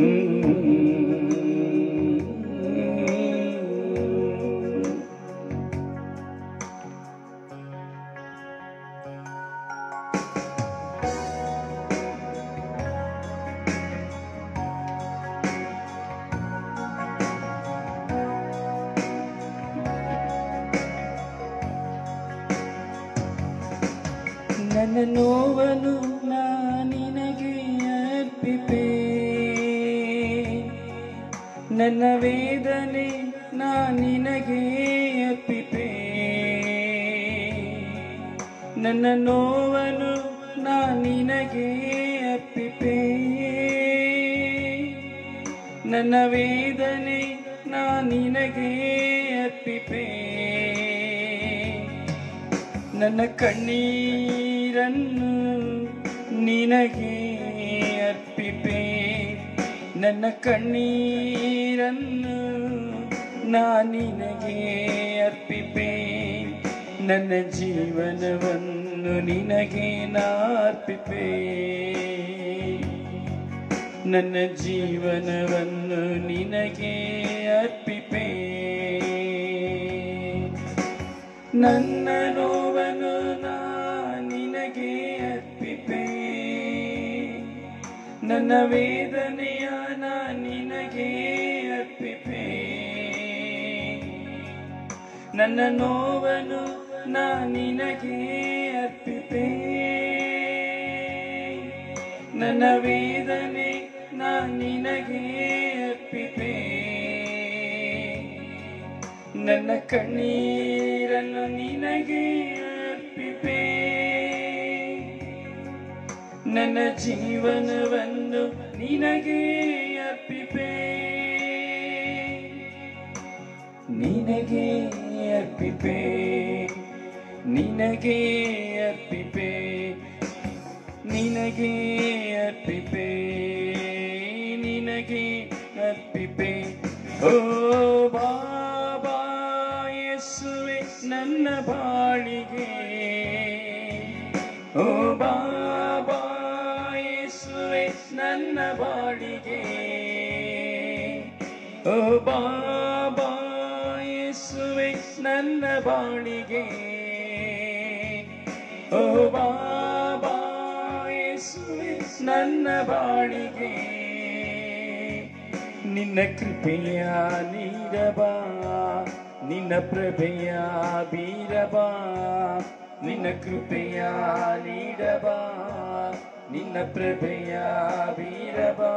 ನನ್ನ ನೋವನ್ನು ನಾ ನಿನಗೆ ಅರ್ಪಿಪೆ ನನ್ನ ವೇದನೆ ನಾ ನಿನಗೆ ಅರ್ಪಿಪೆ ನನ್ನ ನೋವನ್ನು ನಾ ನಿನಗೆ ಅರ್ಪಿಪೆ ನನ್ನ ವೇದನೆ ನಾ ನಿನಗೆ ಅರ್ಪಿಪೆ ನನ್ನ ಕಣ್ಣೀರನ್ನು ನಿನಗೆ ಅರ್ಪಿಪೆ ನನ್ನ ಕಣ್ಣೀರನ್ನು ನಾ ನಿನಗೆ ಅರ್ಪಿಪೆ ನನ್ನ ಜೀವನವನ್ನು ನಿನಗೆ ನಾ ಅರ್ಪಿಪೆ ನನ್ನ ಜೀವನವನ್ನು ನಿನಗೆ ಅರ್ಪಿಪೆ ನನ್ನ ನೋವನ್ನು ನಾ ನಿನಗೆ ಅರ್ಪಿಪೆ ನನ್ನ ವೇದನೆಯ ನಾ ನಿನಗೆ ಅರ್ಪಿಪೆ ನನ್ನ ನೋವನ್ನು ನಾ ನಿನಗೆ ಅರ್ಪಿಪೆ ನನ್ನ ವೇದನೆ ನಾ ನಿನಗೆ ಅರ್ಪಿಪೆ ನನ್ನ ಕಣ್ಣೀರನ್ನು ನಿನಗೆ ಅರ್ಪಿಪೆ ನನ್ನ ಜೀವನವನ್ನು ನಿನಗೆ ಅರ್ಪಿಪೆ ನಿನಗೆ ಅರ್ಪಿಪೆ ನಿನಗೆ ಅರ್ಪಿಪೆ ನಿನಗೆ ಅರ್ಪಿಪೆ ನಿನಗೆ ಅರ್ಪಿಪೆ ಓ ಬಾಬಾ ಯೇಸುವೆ ನನ್ನ ಬಾಳಿಗೆ ಓ ಬಾಬಾ ಯೇಸುವೆ ನನ್ನ ಬಾಳಿಗೆ ಓ ಬಾಬಾ ಯೇಸುವೆ ನನ್ನ ಬಾಳಿಗೆ ಓ ಬಾಬಾ ಯೇಸುವೆ ನನ್ನ ಬಾಳಿಗೆ ನಿನ್ನ ಕೃಪೆಯ ನೀಡಬಾ ನಿನ್ನ ಪ್ರಭೆಯ ಬೀರಬಾ ನಿನ್ನ ಕೃಪೆಯ ನೀಡಬಾ ನಿನ್ನ ಪ್ರಭೆಯ ಬೀರಬಾ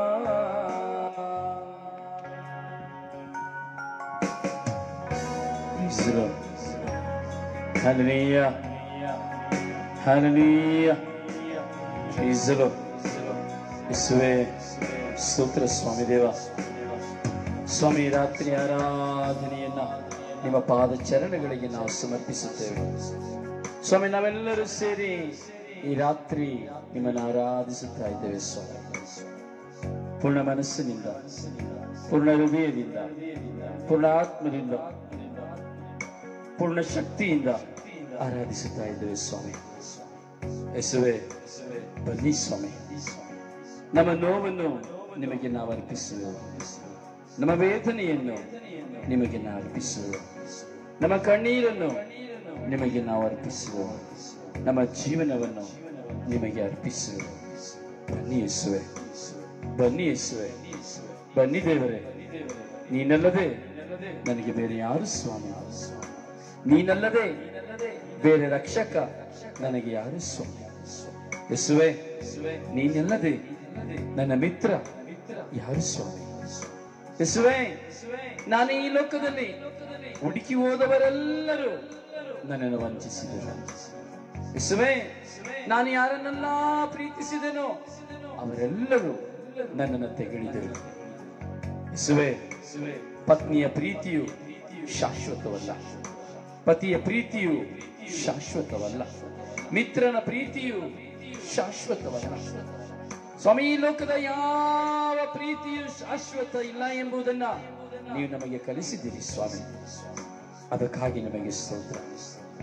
Praise the Lord. Hallelujah. Hallelujah. Praise the Lord. ಯೇಸುವೆ ಸ್ತೋತ್ರ ಸ್ವಾಮಿ ದೇವ ಸ್ವಾಮಿ ರಾತ್ರಿ ಆರಾಧನೆಯನ್ನ ನಿಮ್ಮ ಪಾದ ಚರಣಗಳಿಗೆ ನಾವು ಸಮರ್ಪಿಸುತ್ತೇವೆ ಸ್ವಾಮಿ ನಾವೆಲ್ಲರೂ ಸೇರಿ ಈ ರಾತ್ರಿ ನಿಮ್ಮನ್ನು ಆರಾಧಿಸುತ್ತಾ ಇದ್ದೇವೆ ಸ್ವಾಮಿ ಪೂರ್ಣ ಮನಸ್ಸಿನಿಂದ ಪೂರ್ಣ ಹೃದಯದಿಂದ ಪೂರ್ಣ ಆತ್ಮದಿಂದ ಪೂರ್ಣ ಶಕ್ತಿಯಿಂದ ಆರಾಧಿಸುತ್ತಾ ಇದ್ದೇವೆ ಸ್ವಾಮಿ ಯೇಸುವೆ ಬನ್ನಿ ಸ್ವಾಮಿ ನಮ್ಮ ನೋವನ್ನು ನಿಮಗೆ ನಾವು ಅರ್ಪಿಸುವೆವು ನಮ್ಮ ವೇದನೆಯನ್ನು ನಿಮಗೆ ನಾವು ಅರ್ಪಿಸುವೆವು ನಮ್ಮ ಕಣ್ಣೀರನ್ನು ನಿಮಗೆ ನಾವು ಅರ್ಪಿಸುವೆವು ನಮ್ಮ ಜೀವನವನ್ನು ನಿಮಗೆ ಅರ್ಪಿಸುವೆವು ಬನ್ನಿ ಯೇಸುವೆ ಬನ್ನಿ ಯೇಸುವೆ ಬನ್ನಿ ದೇವರೇ ನೀನಲ್ಲದೆ ನನಗೆ ಬೇರೆ ಯಾರು ಸ್ವಾಮಿ ನೀನಲ್ಲದೆ ಬೇರೆ ರಕ್ಷಕ ನನಗೆ ಯಾರು ಸ್ವಾಮಿ ಯೇಸುವೆ ನೀನಲ್ಲದೆ ನನ್ನ ಮಿತ್ರ ಯಾರು ಸ್ವಾಮಿ ಯೇಸುವೆ ನಾನು ಈ ಲೋಕದಲ್ಲಿ ಹುಡುಕಿ ಹೋದವರೆಲ್ಲರೂ ನನ್ನನ್ನು ವಂಚಿಸಿದರು ಯೇಸುವೆ ನಾನು ಯಾರನ್ನೆಲ್ಲ ಪ್ರೀತಿಸಿದೆನೋ ಅವರೆಲ್ಲರೂ ನನ್ನನ್ನು ತೆಗಳಿದರು ಯೇಸುವೆ ಪತ್ನಿಯ ಪ್ರೀತಿಯು ಶಾಶ್ವತವಲ್ಲ ಪತಿಯ ಪ್ರೀತಿಯು ಶಾಶ್ವತವಲ್ಲ ಮಿತ್ರನ ಪ್ರೀತಿಯು ಶಾಶ್ವತವಲ್ಲ ಸ್ವಾಮಿ ಈ ಲೋಕದ ಯಾವ ಪ್ರೀತಿಯು ಶಾಶ್ವತ ಇಲ್ಲ ಎಂಬುದನ್ನ ನೀವು ನಮಗೆ ಕಲಿಸಿದ್ದೀರಿ ಸ್ವಾಮಿ ಅದಕ್ಕಾಗಿ ನಮಗೆ ಸ್ತೋತ್ರ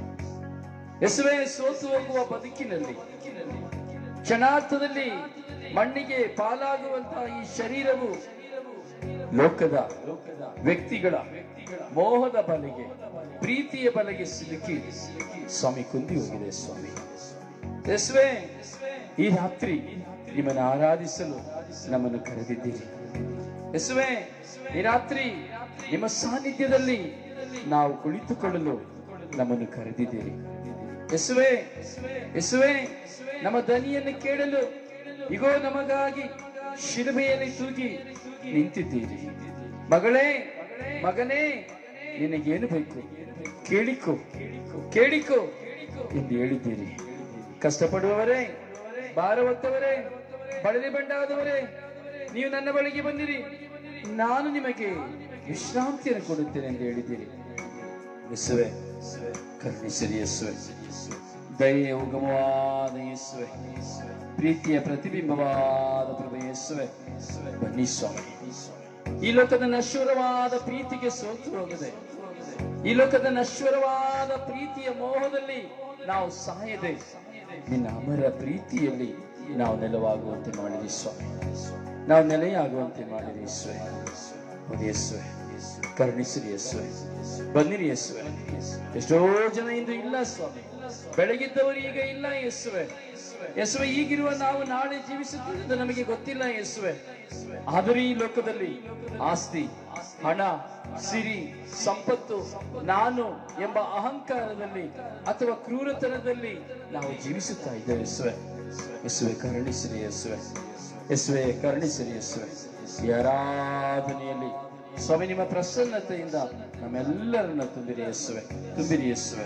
ಯೇಸುವೆ ಸೋತು ಹೋಗುವ ಬದುಕಿನಲ್ಲಿ ಕ್ಷಣಾರ್ಥದಲ್ಲಿ ಮಣ್ಣಿಗೆ ಪಾಲಾಗುವಂತಹ ಈ ಶರೀರವು ಲೋಕದ ವ್ಯಕ್ತಿಗಳ ಮೋಹದ ಬಲೆಗೆ ಪ್ರೀತಿಯ ಬಲೆಗೆ ಸಿಲುಕಿ ಸ್ವಾಮಿ ಕುಂದಿ ಹೋಗಿದೆ ಸ್ವಾಮಿ ಯೇಸುವೆ ಈ ರಾತ್ರಿ ನಿಮ್ಮನ್ನು ಆರಾಧಿಸಲು ನಮ್ಮನ್ನು ಕರೆದಿದ್ದೀರಿ ಯೇಸುವೆ ಈ ರಾತ್ರಿ ನಿಮ್ಮ ಸಾನ್ನಿಧ್ಯದಲ್ಲಿ ನಾವು ಕುಳಿತುಕೊಳ್ಳಲು ನಮ್ಮನ್ನು ಕರೆದಿದ್ದೀರಿ ಯೇಸುವೆ ಯೇಸುವೆ ನಮ್ಮ ಧ್ವನಿಯನ್ನು ಕೇಳಲು ಇಗೋ ನಮಗಾಗಿ ಶಿಲುಬೆಯಲ್ಲಿ ತೂಗಿ ನಿಂತಿದ್ದೀರಿ ಮಗಳೇ ಮಗನೇ ನಿನಗೇನು ಬೇಕು ಕೇಳಿಕೋ ಕೇಳಿಕೋ ಎಂದು ಹೇಳಿದ್ದೀರಿ ಕಷ್ಟಪಡುವವರೇ ಭಾರ ಹೊತ್ತವರೇ ಬಳಲಿ ಬಂಡಾದವರೇ ನೀವು ನನ್ನ ಬಳಿಗೆ ಬಂದಿರಿ ನಾನು ನಿಮಗೆ ವಿಶ್ರಾಂತಿಯನ್ನು ಕೊಡುತ್ತೇನೆ ಎಂದು ಹೇಳಿದ್ದೀರಿ ಯೇಸುವೆ ಕರುಣಿಸಿರಿ ಯೇಸುವೆ ದಯೆಯ ಉಗಮವಾದ ಯೇಸುವೆ ಪ್ರೀತಿಯ ಪ್ರತಿಬಿಂಬವಾದ ಪ್ರಭು ಯೇಸುವೆ ಬನ್ನಿ ಸ್ವಾಮಿ ಈ ಲೋಕದ ನಶ್ವರವಾದ ಪ್ರೀತಿಗೆ ಸೋತು ಹೋಗದೆ ಈ ಲೋಕದ ನಶ್ವರವಾದ ಪ್ರೀತಿಯ ಮೋಹದಲ್ಲಿ ನಾವು ಸಾಯದೆ ನಿನ್ನ ಅಮರ ಪ್ರೀತಿಯಲ್ಲಿ ನಾವು ನೆಲವಾಗುವಂತೆ ಮಾಡಿರಿ ಸ್ವಾಮಿ ನಾವು ನೆಲೆಯಾಗುವಂತೆ ಮಾಡಿರಿ ಯೇಸುವೆ ಹೌದು ಯೇಸುವೆ ಕರುಣಿಸಿರಿ ಯೇಸುವೆ ಬನ್ನಿರಿ ಯೇಸುವೆ ಎಷ್ಟೋ ಜನ ಇಂದು ಇಲ್ಲ ಸ್ವಾಮಿ ಬೆಳಗಿದ್ದವರು ಈಗ ಇಲ್ಲ ಯೇಸುವೆ ಯೇಸುವೆ ಈಗಿರುವ ನಾವು ನಾಳೆ ಜೀವಿಸುತ್ತೇವೆ ಎಂದು ನಮಗೆ ಗೊತ್ತಿಲ್ಲ ಯೇಸುವೆ ಆದರೂ ಈ ಲೋಕದಲ್ಲಿ ಆಸ್ತಿ ಹಣ ಸಿರಿ ಸಂಪತ್ತು ನಾನು ಎಂಬ ಅಹಂಕಾರದಲ್ಲಿ ಅಥವಾ ಕ್ರೂರತನದಲ್ಲಿ ನಾವು ಜೀವಿಸುತ್ತಾ ಇದ್ದೇವೆ ಯೇಸುವೆ ಯೇಸುವೆ ಕರುಣಿಸಿರಿ ಯೇಸುವೆ ಯೇಸುವೆ ಕರುಣಿಸಿರಿ ಯೇಸುವೆ ಈ ಆರಾಧನೆಯಲ್ಲಿ ಸ್ವಾಮಿ ನಿಮ್ಮ ಪ್ರಸನ್ನತೆಯಿಂದ ನಮ್ಮೆಲ್ಲರನ್ನ ತುಂಬಿರಿ ಯೇಸುವೆ ತುಂಬಿರಿ ಯೇಸುವೆ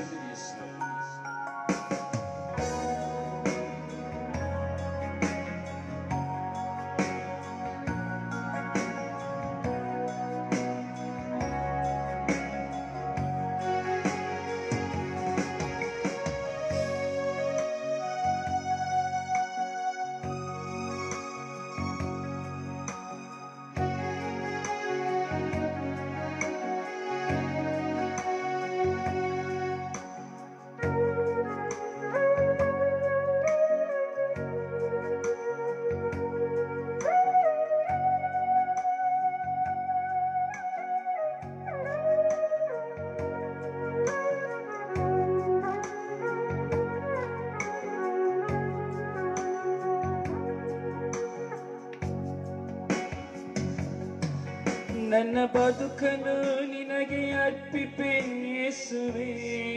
ನನ್ನ ಬದುಕನ್ನು ನಿನಗೆ ಅರ್ಪಿಪೆ ಯೇಸುವೆ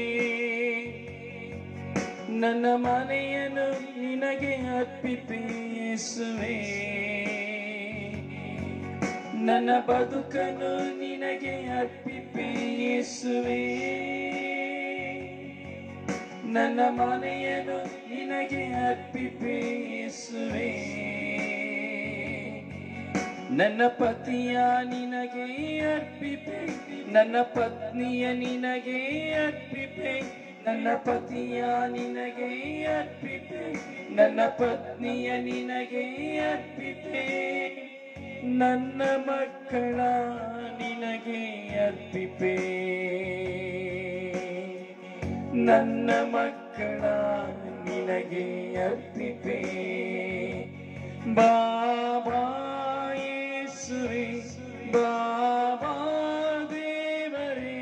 ನನ್ನ ಮನೆಯನ್ನು ನಿನಗೆ ಅರ್ಪಿಪೆ ಯೇಸುವೆ ನನ್ನ ಬದುಕನ್ನು ನಿನಗೆ ಅರ್ಪಿಪೆ ಯೇಸುವೆ ನನ್ನ ಮನೆಯನ್ನು ನಿನಗೆ ಅರ್ಪಿಪೆ ಯೇಸುವೆ ನನ್ನ ಪತಿಯ ನಿನಗೆ ಅರ್ಪಿಪೆ ನನ್ನ ಪತ್ನಿಯ ನಿನಗೆ ಅರ್ಪಿಪೆ ನನ್ನ ಪತಿಯ ನಿನಗೆ ಅರ್ಪಿಪೆ ನನ್ನ ಪತ್ನಿಯ ನಿನಗೆ ಅರ್ಪಿಪೆ ನನ್ನ ಮಕ್ಕಳ ನಿನಗೆ ಅರ್ಪಿಪೆ ನನ್ನ ಮಕ್ಕಳ ನಿನಗೆ ಅರ್ಪಿಪೆ ಬಾಬಾ ಯೇಸುವೆ ಬಾಬಾ ದೇವರೇ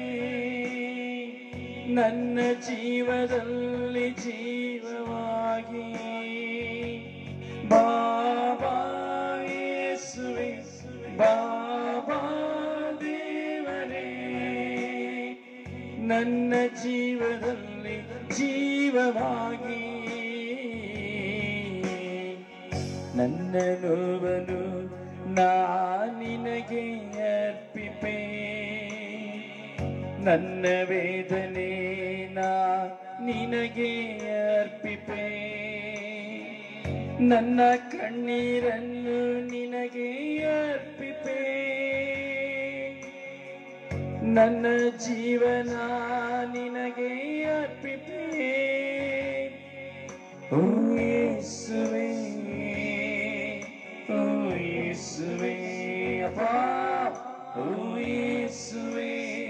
ನನ್ನ ಜೀವದಲ್ಲಿ ಜೀವವಾಗಿ ಬಾಬಾ ಯೇಸುವೆ ಬಾಬಾ ದೇವರೇ ನನ್ನ ಜೀವದಲ್ಲಿ ಜೀವವಾಗಿ ನನ್ನ ನೋವನು ನಾ ನಿನಗೆ ಅರ್ಪಿಪೆ ನನ್ನ ವೇದನೆ ನಾ ನಿನಗೆ ಅರ್ಪಿಪೆ ನನ್ನ ಕಣ್ಣೀರನ್ನು ನಿನಗೆ ಅರ್ಪಿಪೆ ನನ್ನ ಜೀವನ ನಿನಗೆ ಅರ್ಪಿಪೆ ಓ ಯೇಸುವೆ ಓ ಯೇಸುವೆ ಅಪ್ಪ ಓ ಯೇಸುವೆ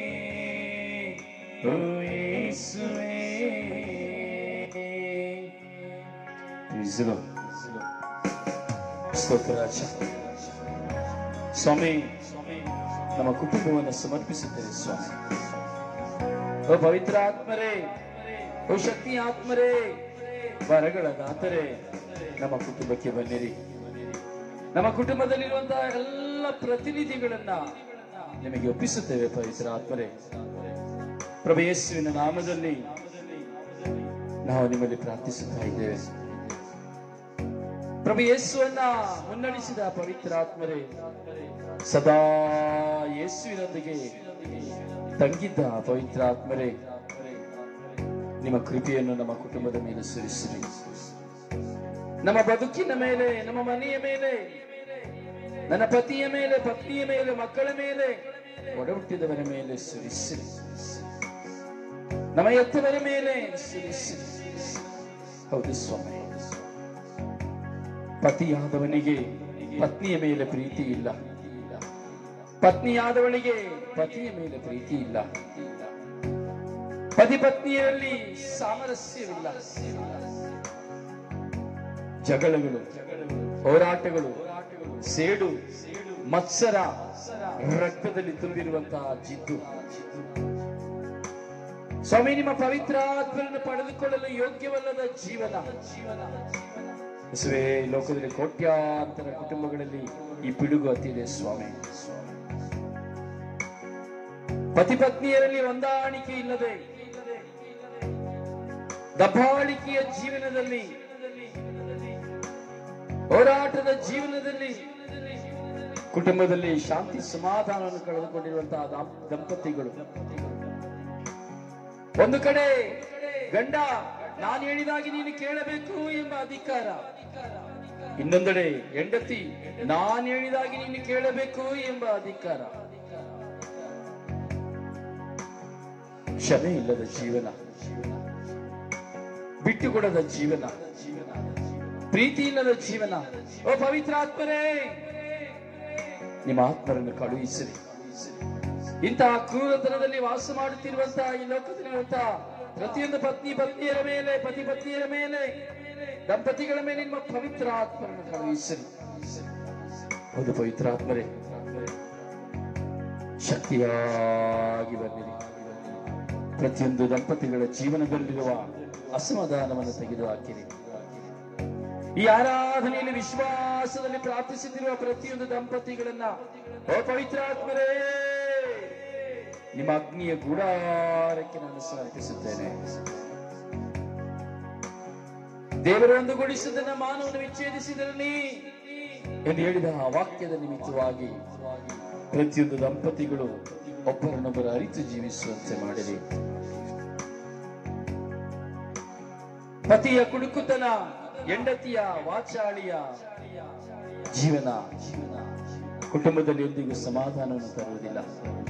ಓ ಯೇಸುವೆ Praise the Lord. ಸ್ತೋತ್ರ ರಾಜ ಸ್ವಾಮಿ ನಮ್ಮ ಕುಟುಂಬವನ್ನು ಸಮರ್ಪಿಸುತ್ತೇವೆ ಸ್ವಾಮಿ ಓ ಪವಿತ್ರ ಆತ್ಮರೇ ಓ ಶಕ್ತಿ ಆತ್ಮರೇ ವರಗಳ ದಾತರೇ ನಮ್ಮ ಕುಟುಂಬಕ್ಕೆ ಬನ್ನಿರಿ ನಮ್ಮ ಕುಟುಂಬದಲ್ಲಿರುವಂತಹ ಎಲ್ಲ ಪ್ರತಿನಿಧಿಗಳನ್ನ ನಿಮಗೆ ಒಪ್ಪಿಸುತ್ತೇವೆ ಪವಿತ್ರ ಆತ್ಮರೇ ಪ್ರಭು ಯೇಸುವಿನ ನಾಮದಲ್ಲಿ ನಾವು ನಿಮ್ಮಲ್ಲಿ ಪ್ರಾರ್ಥಿಸುತ್ತಾ ಇದ್ದೇವೆ ಪ್ರಭು ಯೇಸುವನ್ನ ಮುನ್ನಡೆಸಿದ ಪವಿತ್ರ ಆತ್ಮರೇ ಸದಾ ಯೇಸುವಿನೊಂದಿಗೆ ತಂಗಿದ್ದ ಪವಿತ್ರ ಆತ್ಮರೇ ನಿಮ್ಮ ಕೃಪೆಯನ್ನು ನಮ್ಮ ಕುಟುಂಬದ ಮೇಲೆ ಸುರಿಸಿರಿ ನಮ್ಮ ಬದುಕಿನ ಮೇಲೆ ನಮ್ಮ ಮನೆಯ ಮೇಲೆ ನನ್ನ ಪತಿಯ ಮೇಲೆ ಪತ್ನಿಯ ಮೇಲೆ ಮಕ್ಕಳ ಮೇಲೆ ಒಡಹುಟ್ಟಿದವರ ಮೇಲೆ ಸುರಿಸಿರಿ ನಮ್ಮ ಎತ್ತವರ ಮೇಲೆ ಸುರಿಸಿರಿ ಹೌದು ಸ್ವಾಮಿ ಪತಿಯಾದವನಿಗೆ ಪತ್ನಿಯ ಮೇಲೆ ಪ್ರೀತಿ ಇಲ್ಲ ಪತ್ನಿಯಾದವಳಿಗೆ ಪತಿಯ ಮೇಲೆ ಪ್ರೀತಿ ಇಲ್ಲ ಪತಿ ಪತ್ನಿಯರಲ್ಲಿ ಸಾಮರಸ್ಯವಿಲ್ಲ ಜಗಳಗಳು ಹೋರಾಟಗಳು ಸೇಡು ಮತ್ಸರ ರಕ್ತದಲ್ಲಿ ತುಂಬಿರುವಂತಹ ಜಿದ್ದು ಸ್ವಾಮಿ ನಿಮ್ಮ ಪವಿತ್ರ ಆತ್ಮರನ್ನು ಪಡೆದುಕೊಳ್ಳಲು ಯೋಗ್ಯವಲ್ಲದ ಜೀವನ ಯೇಸುವೇ, ಈ ಲೋಕದಲ್ಲಿ ಕೋಟ್ಯಾಂತರ ಕುಟುಂಬಗಳಲ್ಲಿ ಈ ಪಿಡುಗು ಅತಿದೆ ಸ್ವಾಮಿ ಪತಿ ಪತ್ನಿಯರಲ್ಲಿ ಹೊಂದಾಣಿಕೆ ಇಲ್ಲದೆ ದಬ್ಬಾಳಿಕೆಯ ಜೀವನದಲ್ಲಿ ಹೋರಾಟದ ಜೀವನದಲ್ಲಿ ಕುಟುಂಬದಲ್ಲಿ ಶಾಂತಿ ಸಮಾಧಾನವನ್ನು ಕಳೆದುಕೊಂಡಿರುವಂತಹ ದಾಂ- ದಂಪತಿಗಳು ಒಂದು ಕಡೆ ಗಂಡ ನಾನು ಹೇಳಿದಾಗಿ ನೀನು ಕೇಳಬೇಕು ಎಂಬ ಅಧಿಕಾರ ಇನ್ನೊಂದೆಡೆ ಹೆಂಡತಿ ನಾನು ಹೇಳಿದಾಗಿ ನೀನು ಕೇಳಬೇಕು ಎಂಬ ಅಧಿಕಾರ ಕ್ಷಮೆ ಇಲ್ಲದ ಜೀವನ ಬಿಟ್ಟುಕೊಡದ ಜೀವನ ಪ್ರೀತಿ ಇಲ್ಲದ ಜೀವನ ಓ ಪವಿತ್ರ ಆತ್ಮರೇ ನಿಮ್ಮ ಆತ್ಮರನ್ನು ಕಳುಹಿಸಿರಿ ಇಂತಹ ಕ್ರೂರತನದಲ್ಲಿ ವಾಸ ಮಾಡುತ್ತಿರುವಂತಹ ಈ ಲೋಕದಲ್ಲಿರುವಂತಹ ಪ್ರತಿಯೊಂದು ಪತ್ನಿ ಪತ್ನಿಯರ ಮೇಲೆ ಪತಿ ಪತ್ನಿಯರ ಮೇಲೆ ದಂಪತಿಗಳ ಮೇಲೆ ನಿಮ್ಮ ಪವಿತ್ರ ಆತ್ಮರನ್ನು ಕಳುಹಿಸಿರಿ ಹೌದು ಪವಿತ್ರ ಆತ್ಮರೇ ಶಕ್ತಿಯಾಗಿ ಬನ್ನಿರಿ ಪ್ರತಿಯೊಂದು ದಂಪತಿಗಳ ಜೀವನದಲ್ಲಿರುವ ಅಸಮಾಧಾನವನ್ನು ತೆಗೆದು ಹಾಕಿರಿ ಈ ಆರಾಧನೆಯಲ್ಲಿ ವಿಶ್ವಾಸದಲ್ಲಿ ಪ್ರಾರ್ಥಿಸುತ್ತಿರುವ ಪ್ರತಿಯೊಂದು ದಂಪತಿಗಳನ್ನ ಓ ಪವಿತ್ರಾತ್ಮರೇ ನಿಮ್ಮ ಅಗ್ನಿಯ ಗೂಡಾರಕ್ಕೆ ನಾನು ಸಮರ್ಪಿಸುತ್ತೇನೆ ದೇವರು ಒಂದುಗೂಡಿಸಿದ್ದನ್ನ ಮಾನವನು ವಿಚ್ಛೇದಿಸಿದಲ್ಲಿ ಎಂದು ಹೇಳಿದ ಆ ವಾಕ್ಯದ ನಿಮಿತ್ತವಾಗಿ ಪ್ರತಿಯೊಂದು ದಂಪತಿಗಳು ಒಬ್ಬರನ್ನೊಬ್ಬರು ಅರಿತು ಜೀವಿಸುವಂತೆ ಮಾಡಿರಿ ಪತಿಯ ಕುಡುಕುತನ ಹೆಂಡತಿಯ ವಾಚಾಳಿಯ ಜೀವನ ಕುಟುಂಬದಲ್ಲಿ ಎಂದಿಗೂ ಸಮಾಧಾನವನ್ನು ತರುವುದಿಲ್ಲ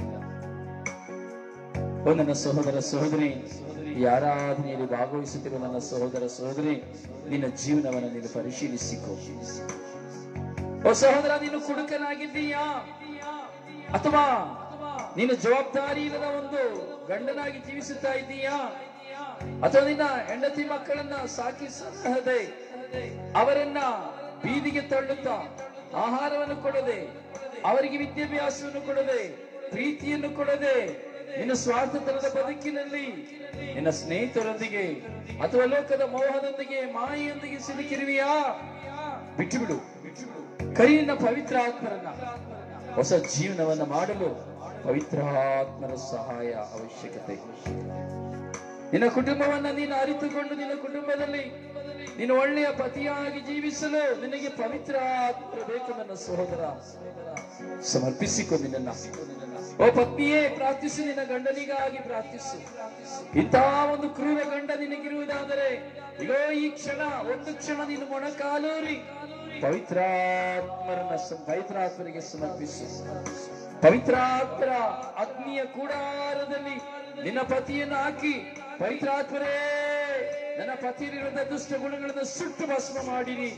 ಓ ನನ್ನ ಸಹೋದರ ಸಹೋದರಿ ಈ ಆರಾಧನೆಯಲ್ಲಿ ಭಾಗವಹಿಸುತ್ತಿರುವ ನನ್ನ ಸಹೋದರ ಸಹೋದರಿ ನಿನ್ನ ಜೀವನವನ್ನು ನೀನು ಪರಿಶೀಲಿಸಿಕೊ ಓ ಸಹೋದರ ನೀನು ಕುಡುಕನಾಗಿದ್ದೀಯಾ ಅಥವಾ ನೀನು ಜವಾಬ್ದಾರಿ ಇಲ್ಲದ ಒಂದು ಗಂಡನಾಗಿ ಜೀವಿಸುತ್ತಾ ಇದ್ದೀಯಾ ಅಥವಾ ನಿನ್ನ ಹೆಂಡತಿ ಮಕ್ಕಳನ್ನ ಸಾಕಿ ಸಲಹದೆ ಅವರನ್ನ ಬೀದಿಗೆ ತಳ್ಳುತ್ತಾ ಆಹಾರವನ್ನು ಕೊಡದೆ ಅವರಿಗೆ ವಿದ್ಯಾಭ್ಯಾಸವನ್ನು ಕೊಡದೆ ಪ್ರೀತಿಯನ್ನು ಕೊಡದೆ ನಿನ್ನ ಸ್ವಾರ್ಥತನದ ಬದುಕಿನಲ್ಲಿ ನಿನ್ನ ಸ್ನೇಹಿತರೊಂದಿಗೆ ಅಥವಾ ಲೋಕದ ಮೋಹದೊಂದಿಗೆ ಮಾಯೆಯೊಂದಿಗೆ ಸಿಲುಕಿರುವಿಯಾ ಬಿಟ್ಟು ಬಿಡು ಕರಿ ನಿನ್ನ ಪವಿತ್ರ ಆತ್ಮರನ್ನ ಹೊಸ ಜೀವನವನ್ನ ಮಾಡಲು ಪವಿತ್ರಾತ್ಮರ ಸಹಾಯ ಅವಶ್ಯಕತೆ ನಿನ್ನ ಕುಟುಂಬವನ್ನ ನೀನು ಅರಿತುಕೊಂಡು ನಿನ್ನ ಕುಟುಂಬದಲ್ಲಿ ನೀನು ಒಳ್ಳೆಯ ಪತಿಯಾಗಿ ಜೀವಿಸಲು ನಿನಗೆ ಪವಿತ್ರ ಆತ್ಮ ಬೇಕು ನನ್ನ ಸಹೋದರ ಸಮರ್ಪಿಸಿಕೊ ನಿನ್ನ ಓ ಪತ್ನಿಯೇ ಪ್ರಾರ್ಥಿಸು ನಿನ್ನ ಗಂಡನಿಗಾಗಿ ಪ್ರಾರ್ಥಿಸು ಇಂತಹ ಒಂದು ಕ್ರೂರ ಗಂಡ ನಿನಗಿರುವುದಾದರೆ ಇಗೋ ಈ ಕ್ಷಣ ಒಂದು ಕ್ಷಣ ನೀನು ಮೊಣಕಾಲೂರಿ ಪವಿತ್ರಾತ್ಮರನ್ನ ಸ- ಪವಿತ್ರಾತ್ಮರಿಗೆ ಸಮರ್ಪಿಸು ಪವಿತ್ರಾತ್ಮರ ಅಗ್ನಿಯ ಕೂಡಾರದಲ್ಲಿ ನಿನ್ನ ಪತಿಯನ್ನು ಹಾಕಿ ಪವಿತ್ರಾತ್ಮರೇ ನನ್ನ ಪತಿಯಲ್ಲಿರುವ ದುಷ್ಟ ಗುಣಗಳನ್ನು ಸುಟ್ಟು ಭಸ್ಮ ಮಾಡಿರಿ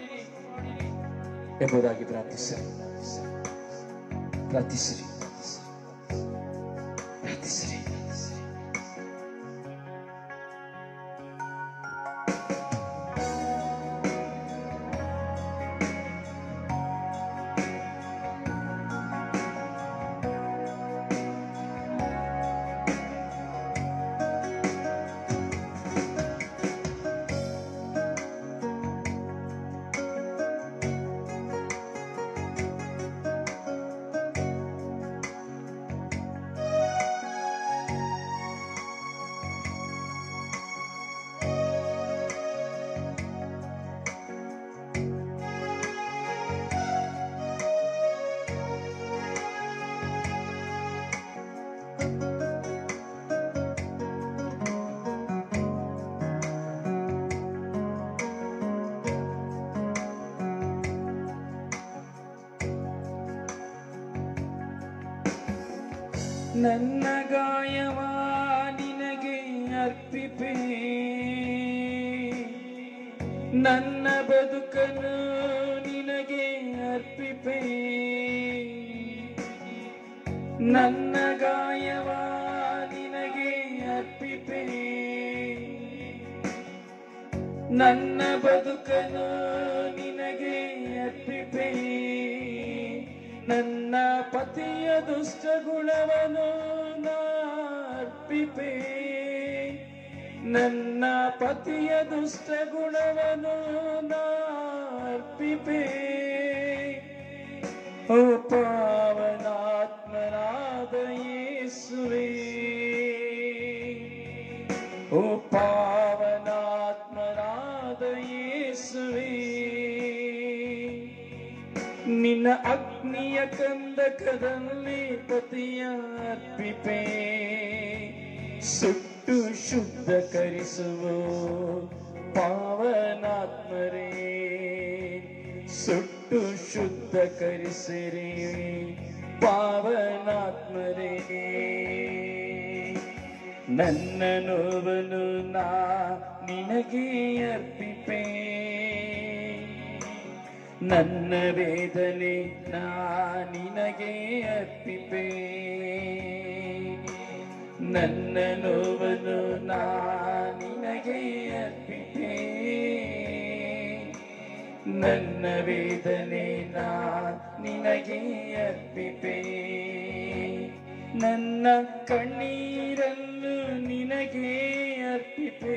ಎಂಬುದಾಗಿ ಪ್ರಾರ್ಥಿಸಿರಿ ಪ್ರಾರ್ಥಿಸಿರಿ ಪ್ರಾರ್ಥಿಸಿರಿ ನನ್ನ ಗಾಯವ ನಿನಗೆ ಅರ್ಪಿಪೆ ನನ್ನ ಬದುಕನ್ನು ನಿನಗೆ ಅರ್ಪಿಪೆ ನನ್ನ ಗಾಯವ ನಿನಗೆ ಅರ್ಪಿಪೆ ನನ್ನ ಬದುಕನ್ನು ನಿನಗೆ ಅರ್ಪಿಪೆ ನನ್ನ ಪತಿಯ ದುಷ್ಟ ಗುಣವನ್ನು ನಾ ಅರ್ಪಿಪೆ ನನ್ನ ಪತಿಯ ದುಷ್ಟ ಗುಣವನ್ನು ನಾ ಅರ್ಪಿಪೆ ಓ ಪಾವನಾತ್ಮನಾದ ಯೇಸುವೇ ಓ ಪಾವನಾತ್ಮನಾದ ಯೇಸುವೇ ನಿನ್ನ ಅಗ್ನಿಯ ಕಂದಕದಲ್ಲಿ ಪತಿಯ ಅರ್ಪಿಪೆ ಸುಟ್ಟು ಶುದ್ಧಕರಿಸುವ ಪಾವನಾತ್ಮರೇ ಸುಟ್ಟು ಶುದ್ಧಕರಿಸಿರಿ ಪಾವನಾತ್ಮರೇ ನನ್ನ ನೋವನ್ನು ನಾ ನಿನಗೆ ಅರ್ಪಿಪೆ ನನ್ನ ವೇದನೆ ನಾ ನಿನಗೆ ಅರ್ಪಿಪೆ ನನ್ನ ನೋವನ್ನು ನಾ ನಿನಗೆ ಅರ್ಪಿಪೆ ನನ್ನ ವೇದನೆ ನಾ ನಿನಗೆ ಅರ್ಪಿಪೆ ನನ್ನ ಕಣ್ಣೀರನ್ನು ನಿನಗೆ ಅರ್ಪಿಪೆ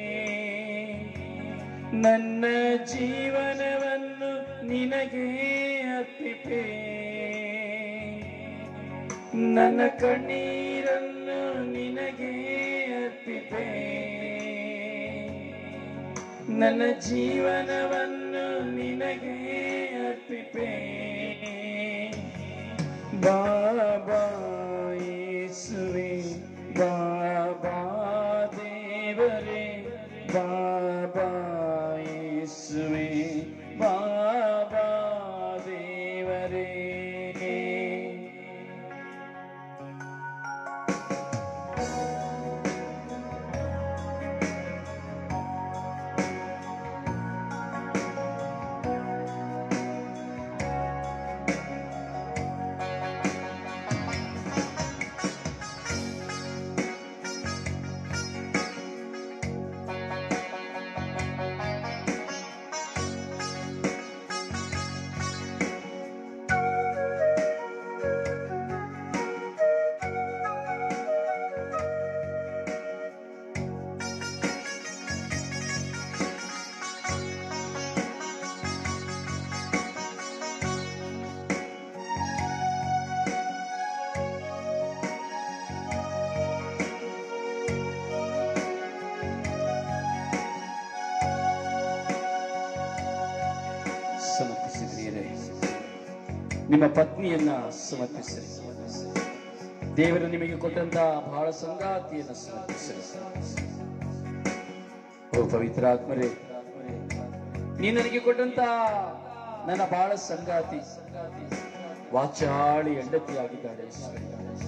ನನ್ನ ಜೀವನವನ್ನು ನಿನಗೆ ಅರ್ಪಿಪೆ ನನ್ನ ಕಣ್ಣೀರನ್ನು ನಿನಗೆ ಅರ್ಪಿಪೆ ನನ್ನ ಜೀವನವನ್ನು ನಿನಗೆ ಅರ್ಪಿಪೆ ಬಾಬಾ ಯೇಸುವೆ ಬಾಬಾ ದೇವರೇ ಬಾಬಾ ಯೇಸುವೆ ಬಾಬಾ ದೇವರೇ ಸಮರ್ಪಿಸಿದ್ದೀರಿ ನಿಮ್ಮ ಪತ್ನಿಯನ್ನ ಸಮರ್ಪಿಸಿರಿ ದೇವರು ನಿಮಗೆ ಕೊಟ್ಟಂತ ಬಹಳ ಸಂಗಾತಿಯನ್ನ ಸಮರ್ಪಿಸಿರಿ ಓ ಪವಿತ್ರಾತ್ಮರೇ ನೀ ನನಗೆ ಕೊಟ್ಟಂತ ನನ್ನ ಬಹಳ ಸಂಗಾತಿ ವಾಚಾಳಿ ಹೆಂಡತಿಯಾಗಿದ್ದಾಳೆ ಯೇಸುವೆ.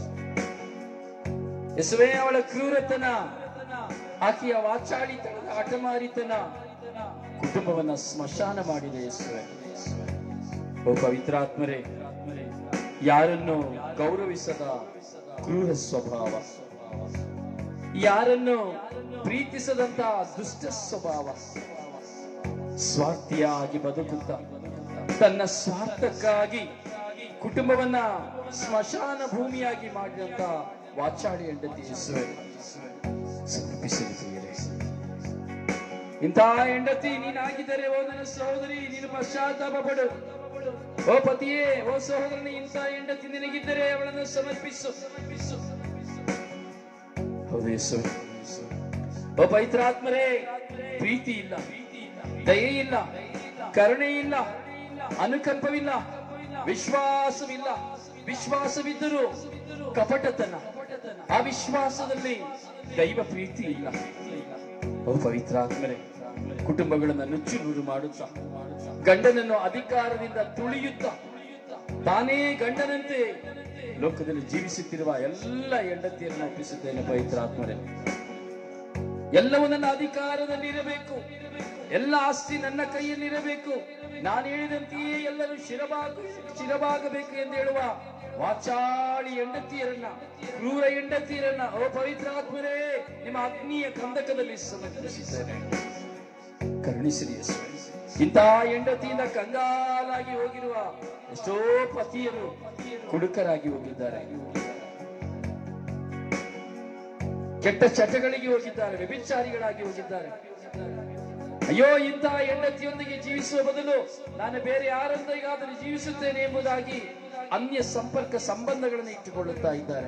ಯೇಸುವೆ ಅವಳ ಕ್ರೂರತನ ಆಕೆಯ ವಾಚಾಳಿತನದ ಹಠಮಾರಿತನ ಕುಟುಂಬವನ್ನ ಸ್ಮಶಾನ ಮಾಡಿದೆ ಯೇಸುವೆ ಓ ಪವಿತ್ರಾತ್ಮರೇ ಯಾರನ್ನು ಗೌರವಿಸದ ಕ್ರೂರ ಸ್ವಭಾವ ಯಾರನ್ನು ಪ್ರೀತಿಸದಂತ ದುಷ್ಟ ಸ್ವಭಾವ ಸ್ವಾರ್ಥಿಯಾಗಿ ಬದುಕುತ್ತ ತನ್ನ ಸ್ವಾರ್ಥಕ್ಕಾಗಿ ಕುಟುಂಬವನ್ನ ಸ್ಮಶಾನ ಭೂಮಿಯಾಗಿ ಮಾಡಿದಂತ ವಾಚಾಳಿ ಹೆಂಡತಿ ಯೇಸುವೆ ಸಮರ್ಪಿಸಿದ್ದೀರಿ ಇಂತಹ ಹೆಂಡತಿ ನೀನಾಗಿದ್ದರೆ ಓ ನನ್ನ ಸಹೋದರಿ ನೀನು ಪಶ್ಚಾತ್ತಾಪ ಪಡು ಓ ಪತಿಯೇ ಓ ಸಹೋದರನೇ ಇಂತಹ ಹೆಂಡತಿ ನಿನಗಿದ್ದರೆ ಅವಳನ್ನು ಸಮರ್ಪಿಸು ಹೌದು ಯೇಸುವೆ. ಓ ಪವಿತ್ರಾತ್ಮರೇ ಪ್ರೀತಿ ಇಲ್ಲ ದಯೆ ಇಲ್ಲ ಕರುಣೆ ಇಲ್ಲ ಅನುಕಂಪವಿಲ್ಲ ವಿಶ್ವಾಸವಿಲ್ಲ ವಿಶ್ವಾಸವಿದ್ದರೂ ಕಪಟತನ ಆ ವಿಶ್ವಾಸದಲ್ಲಿ ದೈವ ಪ್ರೀತಿ ಇಲ್ಲ ಓ ಪವಿತ್ರಾತ್ಮರೇ ಕುಟುಂಬಗಳನ್ನು ನುಚ್ಚು ನೂರು ಮಾಡುತ್ತಾ ಗಂಡನನ್ನು ಅಧಿಕಾರದಿಂದ ತುಳಿಯುತ್ತಾ ತಾನೇ ಗಂಡನಂತೆ ಲೋಕದಲ್ಲಿ ಜೀವಿಸುತ್ತಿರುವ ಎಲ್ಲ ಹೆಂಡತಿಯರನ್ನು ಒಪ್ಪಿಸುತ್ತೇನೆ ಪವಿತ್ರಾತ್ಮರೇ ಎಲ್ಲವೂ ನನ್ನ ಅಧಿಕಾರದಲ್ಲಿ ಇರಬೇಕು ಎಲ್ಲ ಆಸ್ತಿ ನನ್ನ ಕೈಯಲ್ಲಿರಬೇಕು ನಾನು ಹೇಳಿದಂತೆಯೇ ಎಲ್ಲರೂ ಶಿರಬಾಗ ಶಿರಬಾಗಬೇಕು ಎಂದು ಹೇಳುವ ವಾಚಾಳಿ ಹೆಂಡತಿಯರನ್ನ ಕ್ರೂರ ಹೆಂಡತಿಯರನ್ನ ಓ ಪವಿತ್ರಾತ್ಮರೇ ನಿಮ್ಮ ಅಗ್ನಿಯ ಕಂದಕದಲ್ಲಿ ಸಮರ್ಪಿಸಿದ್ದೇನೆ ಕರುಣಿಸಿರಿ ಯೇಸುವೆ. ಇಂತಹ ಹೆಂಡತಿಯಿಂದ ಕಂಗಾಲಾಗಿ ಹೋಗಿರುವ ಎಷ್ಟೋ ಪತಿಯರು ಕುಡುಕರಾಗಿ ಹೋಗಿದ್ದಾರೆ ಕೆಟ್ಟ ಚಟಗಳಿಗೆ ಹೋಗಿದ್ದಾರೆ ವ್ಯಭಿಚಾರಿಗಳಾಗಿ ಹೋಗಿದ್ದಾರೆ ಅಯ್ಯೋ ಇಂತಹ ಹೆಂಡತಿಯೊಂದಿಗೆ ಜೀವಿಸುವ ಬದಲು ನಾನು ಬೇರೆ ಯಾರೊಂದಿಗಾದರೂ ಜೀವಿಸುತ್ತೇನೆ ಎಂಬುದಾಗಿ ಅನ್ಯ ಸಂಪರ್ಕ ಸಂಬಂಧಗಳನ್ನು ಇಟ್ಟುಕೊಳ್ಳುತ್ತಾ ಇದ್ದಾರೆ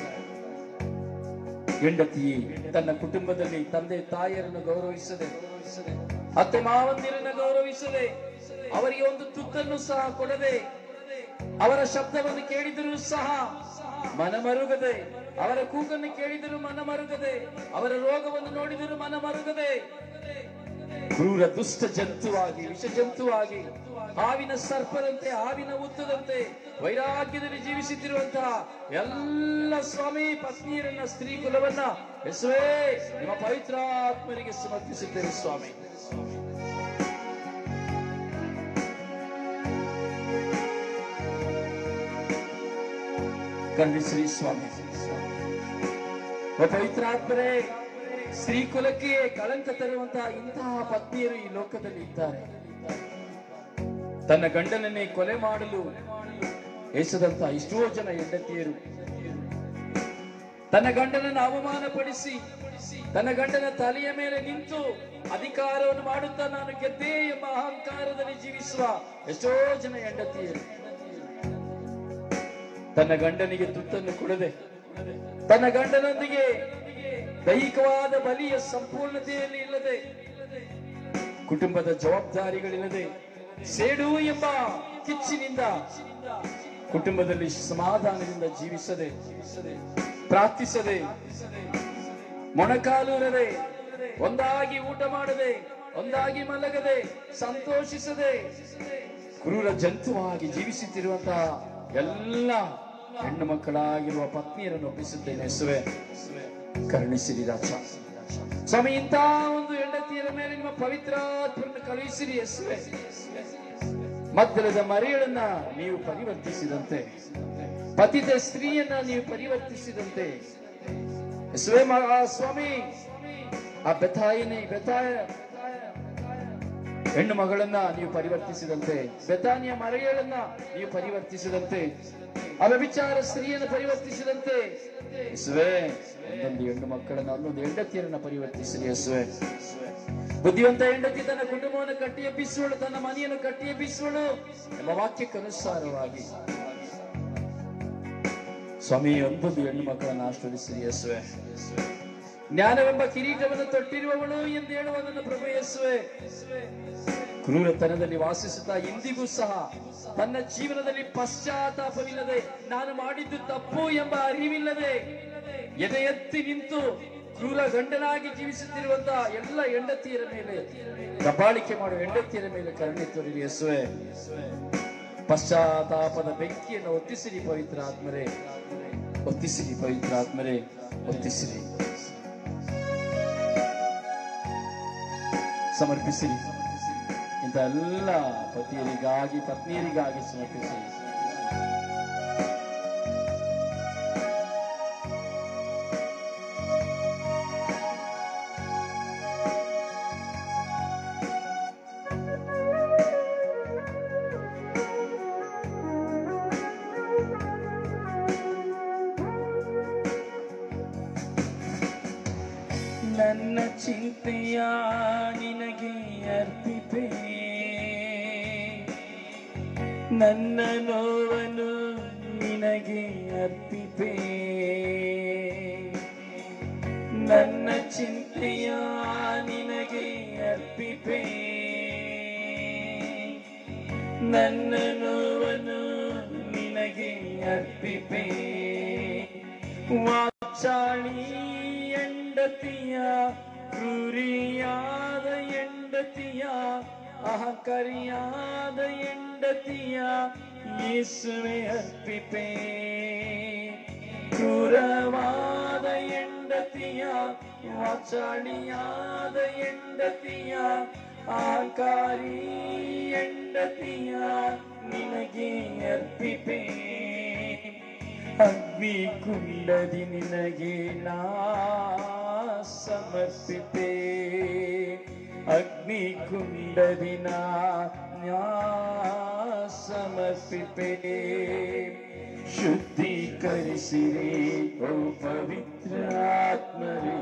ಹೆಂಡತಿ ತನ್ನ ಕುಟುಂಬದಲ್ಲಿ ತಂದೆ ತಾಯಿಯರನ್ನು ಗೌರವಿಸದೆ ಅತ್ತೆ ಮಾವಂದಿರನ್ನು ಗೌರವಿಸದೆ ಅವರಿಗೆ ಒಂದು ತುತ್ತನ್ನು ಸಹ ಕೊಡದೆ ಅವರ ಶಬ್ದವನ್ನು ಕೇಳಿದರೂ ಸಹ ಮನಮರುಗದೆ ಅವರ ಕೂಗನ್ನು ಕೇಳಿದರೂ ಮನಮರುಗದೆ ಅವರ ರೋಗವನ್ನು ನೋಡಿದರೂ ಮನಮರುಗದೆ ಕ್ರೂರ ದುಷ್ಟ ಜಂತುವಾಗಿ ವಿಷ ಜಂತುವಾಗಿ ಹಾವಿನ ಸರ್ಪದಂತೆ ಹಾವಿನ ಉತ್ತದಂತೆ ವೈರಾಗ್ಯದಲ್ಲಿ ಜೀವಿಸುತ್ತಿರುವಂತಹ ಎಲ್ಲ ಸ್ವಾಮಿ ಪತ್ನಿಯರನ್ನ ಸ್ತ್ರೀ ಕುಲವನ್ನ ಹೆಸರೇ ನಿಮ್ಮ ಪವಿತ್ರಾತ್ಮರಿಗೆ ಸಮರ್ಪಿಸುತ್ತೇವೆ ಸ್ವಾಮಿ ಖಂಡಿಸ್ರಿ ಸ್ವಾಮಿ ಓ ಪವಿತ್ರಾತ್ಮರೇ ಸ್ತ್ರೀ ಕುಲಕ್ಕೆ ಕಳಂಕ ತರುವಂತಹ ಇಂತಹ ಪತ್ನಿಯರು ಈ ಲೋಕದಲ್ಲಿ ಇದ್ದಾರೆ ತನ್ನ ಗಂಡನನ್ನೇ ಕೊಲೆ ಮಾಡಲು ಎಸೆದಂತಹ ಎಷ್ಟೋ ಜನ ಹೆಂಡತಿಯರು ತನ್ನ ಗಂಡನನ್ನು ಅವಮಾನಪಡಿಸಿ ತನ್ನ ಗಂಡನ ತಲೆಯ ಮೇಲೆ ನಿಂತು ಅಧಿಕಾರವನ್ನು ಮಾಡುತ್ತಾ ನಾನು ಗೆದ್ದೆ ಎಂಬ ಅಹಂಕಾರದಲ್ಲಿ ಜೀವಿಸುವ ಎಷ್ಟೋ ಜನ ಹೆಂಡತಿಯರು ತನ್ನ ಗಂಡನಿಗೆ ತುತ್ತನ್ನು ಕೊಡದೆ ತನ್ನ ಗಂಡನೊಂದಿಗೆ ದೈಹಿಕವಾದ ಬಲಿಯ ಸಂಪೂರ್ಣತೆಯಲ್ಲಿ ಇಲ್ಲದೆ ಕುಟುಂಬದ ಜವಾಬ್ದಾರಿಗಳಿಲ್ಲದೆ ಸೇಡು ಎಂಬ ಕಿಚ್ಚಿನಿಂದ ಕುಟುಂಬದಲ್ಲಿ ಸಮಾಧಾನದಿಂದ ಜೀವಿಸದೆ ಪ್ರಾರ್ಥಿಸದೆ ಮೊಣಕಾಲೂರದೆ ಒಂದಾಗಿ ಊಟ ಮಾಡದೆ ಒಂದಾಗಿ ಮಲಗದೆ ಸಂತೋಷಿಸದೆ ಕ್ರೂರ ಜಂತುವಾಗಿ ಜೀವಿಸುತ್ತಿರುವಂತಹ ಎಲ್ಲ ಹೆಣ್ಣು ಮಕ್ಕಳಾಗಿರುವ ಪತ್ನಿಯರನ್ನು ಒಪ್ಪಿಸುತ್ತೇನೆ ಯೇಸುವೆ ಕರುಣಿಸಿರಿ ರಾಜ ಸ್ವಾಮಿ ಇಂತಹ ಒಂದು ಹೆಂಡತಿಯರ ಮೇಲೆ ನಿಮ್ಮ ಪವಿತ್ರಾತ್ಮನ್ನು ಕಳುಹಿಸಿರಿ ಯೇಸುವೆ ಮದ್ದಲದ ಮರೆಯಳನ್ನ ನೀವು ಪರಿವರ್ತಿಸಿದಂತೆ ಪತಿತ ಸ್ತ್ರೀಯನ್ನ ನೀವು ಪರಿವರ್ತಿಸಿದಂತೆ ಯೇಸುವೆ ಮ- ಆ ಸ್ವಾಮಿ ಆ ಬೆತಾಯಿನಿ ಬೆತಾಯ ಹೆಣ್ಣು ಮಗಳನ್ನ ನೀವು ಪರಿವರ್ತಿಸಿದಂತೆ ಬೆತಾನಿಯ ಮರೆಯಳನ್ನ ನೀವು ಪರಿವರ್ತಿಸಿದಂತೆ ಆ ವ್ಯಭಿಚಾರ ಸ್ತ್ರೀಯನ್ನು ಪರಿವರ್ತಿಸಿದಂತೆ ಯೇಸುವೆ ಒಂದೊಂದು ಹೆಣ್ಣು ಮಕ್ಕಳನ್ನ ಒಂದೊಂದು ಹೆಂಡತಿಯರನ್ನ ಪರಿವರ್ತಿಸಿರಿ ಯೇಸುವೆ ಬುದ್ಧಿವಂತ ಹೆಂಡತಿ ತನ್ನ ಕುಟುಂಬವನ್ನು ಕಟ್ಟಿ ಎಬ್ಬಿಸುವಳು ತನ್ನ ಮನೆಯನ್ನು ಕಟ್ಟಿ ಎಬ್ಬಿಸುವಳು ಎಂಬ ವಾಕ್ಯಕ್ಕನುಸಾರವಾಗಿ ಸ್ವಾಮಿ ಒಂದೊಂದು ಹೆಣ್ಣು ಮಕ್ಕಳನ್ನು ಆಶ್ರಯಿಸಿರಿ ಯೇಸುವೆ ಜ್ಞಾನವೆಂಬ ಕಿರೀಟವನ್ನು ತೊಟ್ಟಿರುವವಳು ಎಂದು ಹೇಳುವ ನನ್ನ ಪ್ರಭು ಯೇಸುವೆ ಕ್ರೂರತನದಲ್ಲಿ ವಾಸಿಸುತ್ತಾ ಇಂದಿಗೂ ಸಹ ತನ್ನ ಜೀವನದಲ್ಲಿ ಪಶ್ಚಾತ್ತಾಪವಿಲ್ಲದೆ ನಾನು ಮಾಡಿದ್ದು ತಪ್ಪು ಎಂಬ ಅರಿವಿಲ್ಲದೆ ಎದೆ ಎತ್ತಿ ನಿಂತು ಕ್ರೂರ ಗಂಡನಾಗಿ ಜೀವಿಸುತ್ತಿರುವಂತಹ ಎಲ್ಲ ಹೆಂಡತಿಯರ ಮೇಲೆ ದಬ್ಬಾಳಿಕೆ ಮಾಡುವ ಹೆಂಡತಿಯರ ಮೇಲೆ ಕರುಣೆ ತೋರಿರಿ ಯೇಸುವೆ ಪಶ್ಚಾತ್ತಾಪದ ಬೆಂಕಿಯನ್ನು ಒತ್ತಿಸಿರಿ ಪವಿತ್ರ ಆತ್ಮರೇ ಒತ್ತಿಸಿರಿ ಪವಿತ್ರ ಆತ್ಮರೇ ಒತ್ತಿಸಿರಿ ಸಮರ್ಪಿಸಿರಿ ಇಂಥ ಎಲ್ಲ ಪತಿಯರಿಗಾಗಿ ಪತ್ನಿಯರಿಗಾಗಿ ಸಮರ್ಪಿಸಿರಿ ನನ್ನ ಚಿಂತೆಯ ನಿನಗೆ ಅರ್ಪಿಪೆ ನನ್ನ ನೋವನ್ನು ನಿನಗೆ ಅರ್ಪಿಪೆ ನನ್ನ ಚಿಂತೆಯ ನಿನಗೆ ಅರ್ಪಿಪೆ ನನ್ನ ನೋವನ್ನು ನಿನಗೆ ಅರ್ಪಿಪೆ ವಾಚಾಳಿ ಎಂಡತಿಯ ಕ್ರೂರಿಯಾದ ಎಂಡತಿಯ ಅಹಂಕರಿಯಾದ ಎಂಡತಿಯ ಯೇಸುವೆ ಅರ್ಪಿಪೆ ವಾಚಾಳಿಯಾದ ಹೆಂಡತಿಯ ಆಕಾರಿ ಹೆಂಡತಿಯ ನಿನಗೆ ಅರ್ಪಿಪೆ ಅಗ್ನಿ ಕುಂಡದಿ ನಿನಗೆ ನಾ ಸಮರ್ಪಿಪೆ ಅಗ್ನಿ ಕುಂಡದಿ ನಾ ಸಮರ್ಪಿಪೆ ಶುದ್ಧೀಕರಿಸಿರಿ ಓ ಪವಿತ್ರಾತ್ಮರೇ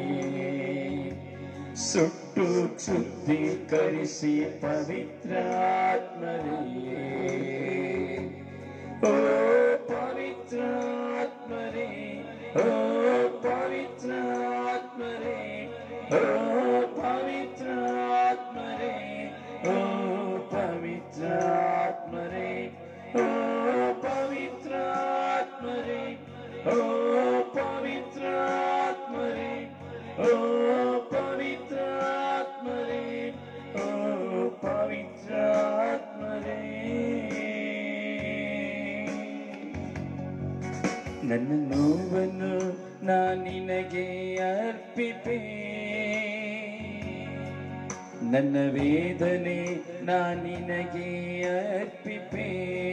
ಸುಟ್ಟು ಶುದ್ಧೀಕರಿಸಿ ಪವಿತ್ರಾತ್ಮರೇ ಓ ಪವಿತ್ರಾತ್ಮರೇ ಓ ಪವಿತ್ರಾತ್ಮರೇ ಓ ಪವಿತ್ರಾತ್ಮರೇ ಓ ಪವಿತ್ರಾತ್ಮರೇ ಓ ಪವಿತ್ರಾತ್ಮರೇ ಓ ಪವಿತ್ರಾತ್ಮರೇ ಓ ಪವಿತ್ರಾತ್ಮರೇ ಓ ಪವಿತ್ರಾತ್ಮರೇ ನನ್ನ ನೋವನ್ನು ನಾ ನಿನಗೆ ಅರ್ಪಿಪೆ ನನ್ನ ವೇದನೆ ನಾ ನಿನಗೆ ಅರ್ಪಿಪೆ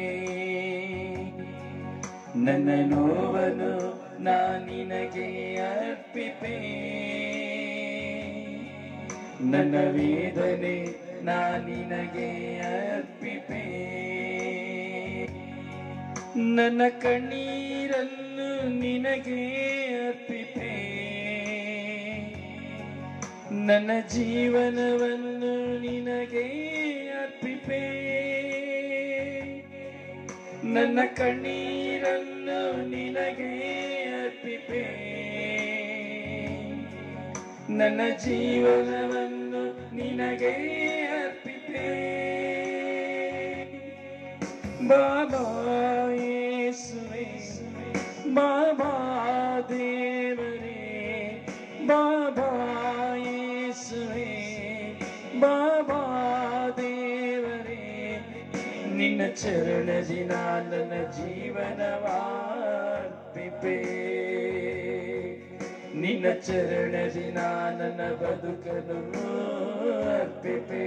ನನ್ನ ನೋವನ್ನು ನಾ ನಿನಗೆ ಅರ್ಪಿಪೆ ನನ್ನ ವೇದನೆ ನಾ ನಿನಗೆ ಅರ್ಪಿಪೆ ನನ್ನ ಕಣ್ಣೀರನ್ನು ನಿನಗೆ ಅರ್ಪಿಪೆ ನನ್ನ ಜೀವನವನ್ನು ನಿನಗೆ ಅರ್ಪಿಪೆ ನನ್ನ ಕಣ್ಣೀರನ್ನು ನಿನಗೆ ಅರ್ಪಿಪೆ ನನ್ನ ಜೀವನವನ್ನು ನಿನಗೆ ಅರ್ಪಿಪೆ ಬಾಬಾ ಯೇಸುವೆ ಬಾಬಾ ದೇವರೇ ಬಾಬಾ ಯೇಸುವೆ ಬಾಬಾ ದೇವರೇ ನಿನ್ನ ಚರಣದಿ ನಾ ನನ್ನ ಜೀವನವಾರ್ಪಿಪೆ ನಿನ್ನ ಚರಣದಿ ನಾ ನನ್ನ ಬದುಕನ್ನು ಅರ್ಪಿಪೆ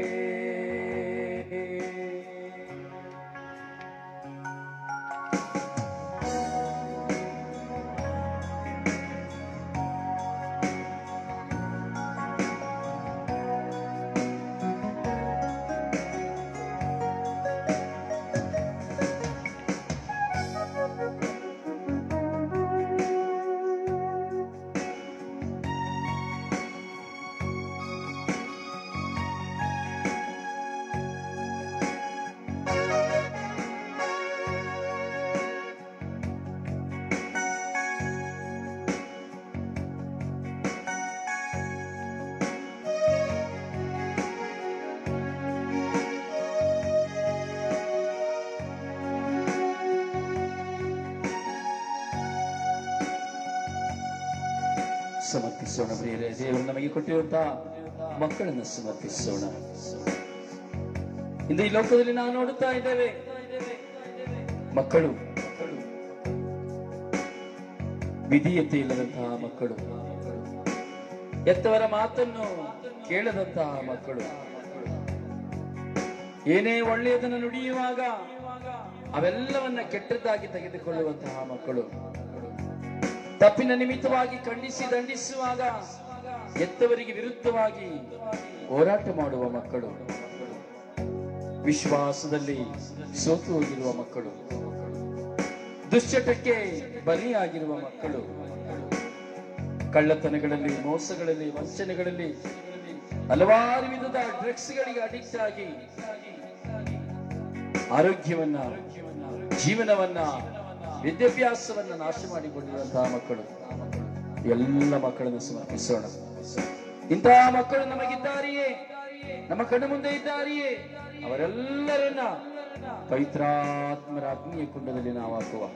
ಸಮರ್ಪಿಸೋಣ ಪ್ರಿಯರೇ ದೇವರು ನಮಗೆ ಕೊಟ್ಟಿರುವಂತಹ ಮಕ್ಕಳನ್ನು ಸಮರ್ಪಿಸೋಣ ಇಂದು ಈ ಲೋಕದಲ್ಲಿ ನಾವು ನೋಡುತ್ತಾ ಇದ್ದೇವೆ ಮಕ್ಕಳು ವಿಧಿಯತೆ ಇಲ್ಲದಂತಹ ಮಕ್ಕಳು ಎತ್ತವರ ಮಾತನ್ನು ಕೇಳದಂತಹ ಮಕ್ಕಳು ಏನೇ ಒಳ್ಳೆಯದನ್ನು ನುಡಿಯುವಾಗ ಅವೆಲ್ಲವನ್ನ ಕೆಟ್ಟದ್ದಾಗಿ ತೆಗೆದುಕೊಳ್ಳುವಂತಹ ಮಕ್ಕಳು ತಪ್ಪಿನ ನಿಮಿತ್ತವಾಗಿ ಖಂಡಿಸಿ ದಂಡಿಸುವಾಗ ಎತ್ತವರಿಗೆ ವಿರುದ್ಧವಾಗಿ ಹೋರಾಟ ಮಾಡುವ ಮಕ್ಕಳು ವಿಶ್ವಾಸದಲ್ಲಿ ಸೋತು ಹೋಗಿರುವ ಮಕ್ಕಳು ದುಶ್ಚಟಕ್ಕೆ ಬಲಿಯಾಗಿರುವ ಮಕ್ಕಳು ಕಳ್ಳತನಗಳಲ್ಲಿ ಮೋಸಗಳಲ್ಲಿ ವಂಚನೆಗಳಲ್ಲಿ ಹಲವಾರು ವಿಧದ ಡ್ರಗ್ಸ್ಗಳಿಗೆ ಅಡಿಕ್ಟ್ ಆಗಿ ಆರೋಗ್ಯವನ್ನ ಜೀವನವನ್ನ ವಿದ್ಯಾಭ್ಯಾಸವನ್ನ ನಾಶ ಮಾಡಿಕೊಂಡಿರುವಂತಹ ಮಕ್ಕಳು ಎಲ್ಲ ಮಕ್ಕಳನ್ನು ಸಮರ್ಪಿಸೋಣ ಇಂತಹ ಮಕ್ಕಳು ನಮಗಿದ್ದಾರೆಯೇ ನಮ್ಮ ಕಣ್ಣು ಮುಂದೆ ಇದ್ದಾರೆಯೇ ಅವರೆಲ್ಲರನ್ನ ಪವಿತ್ರಾತ್ಮರ ಅಗ್ನಿಯ ಕುಂಡದಲ್ಲಿ ನಾವು ಹಾಕುವ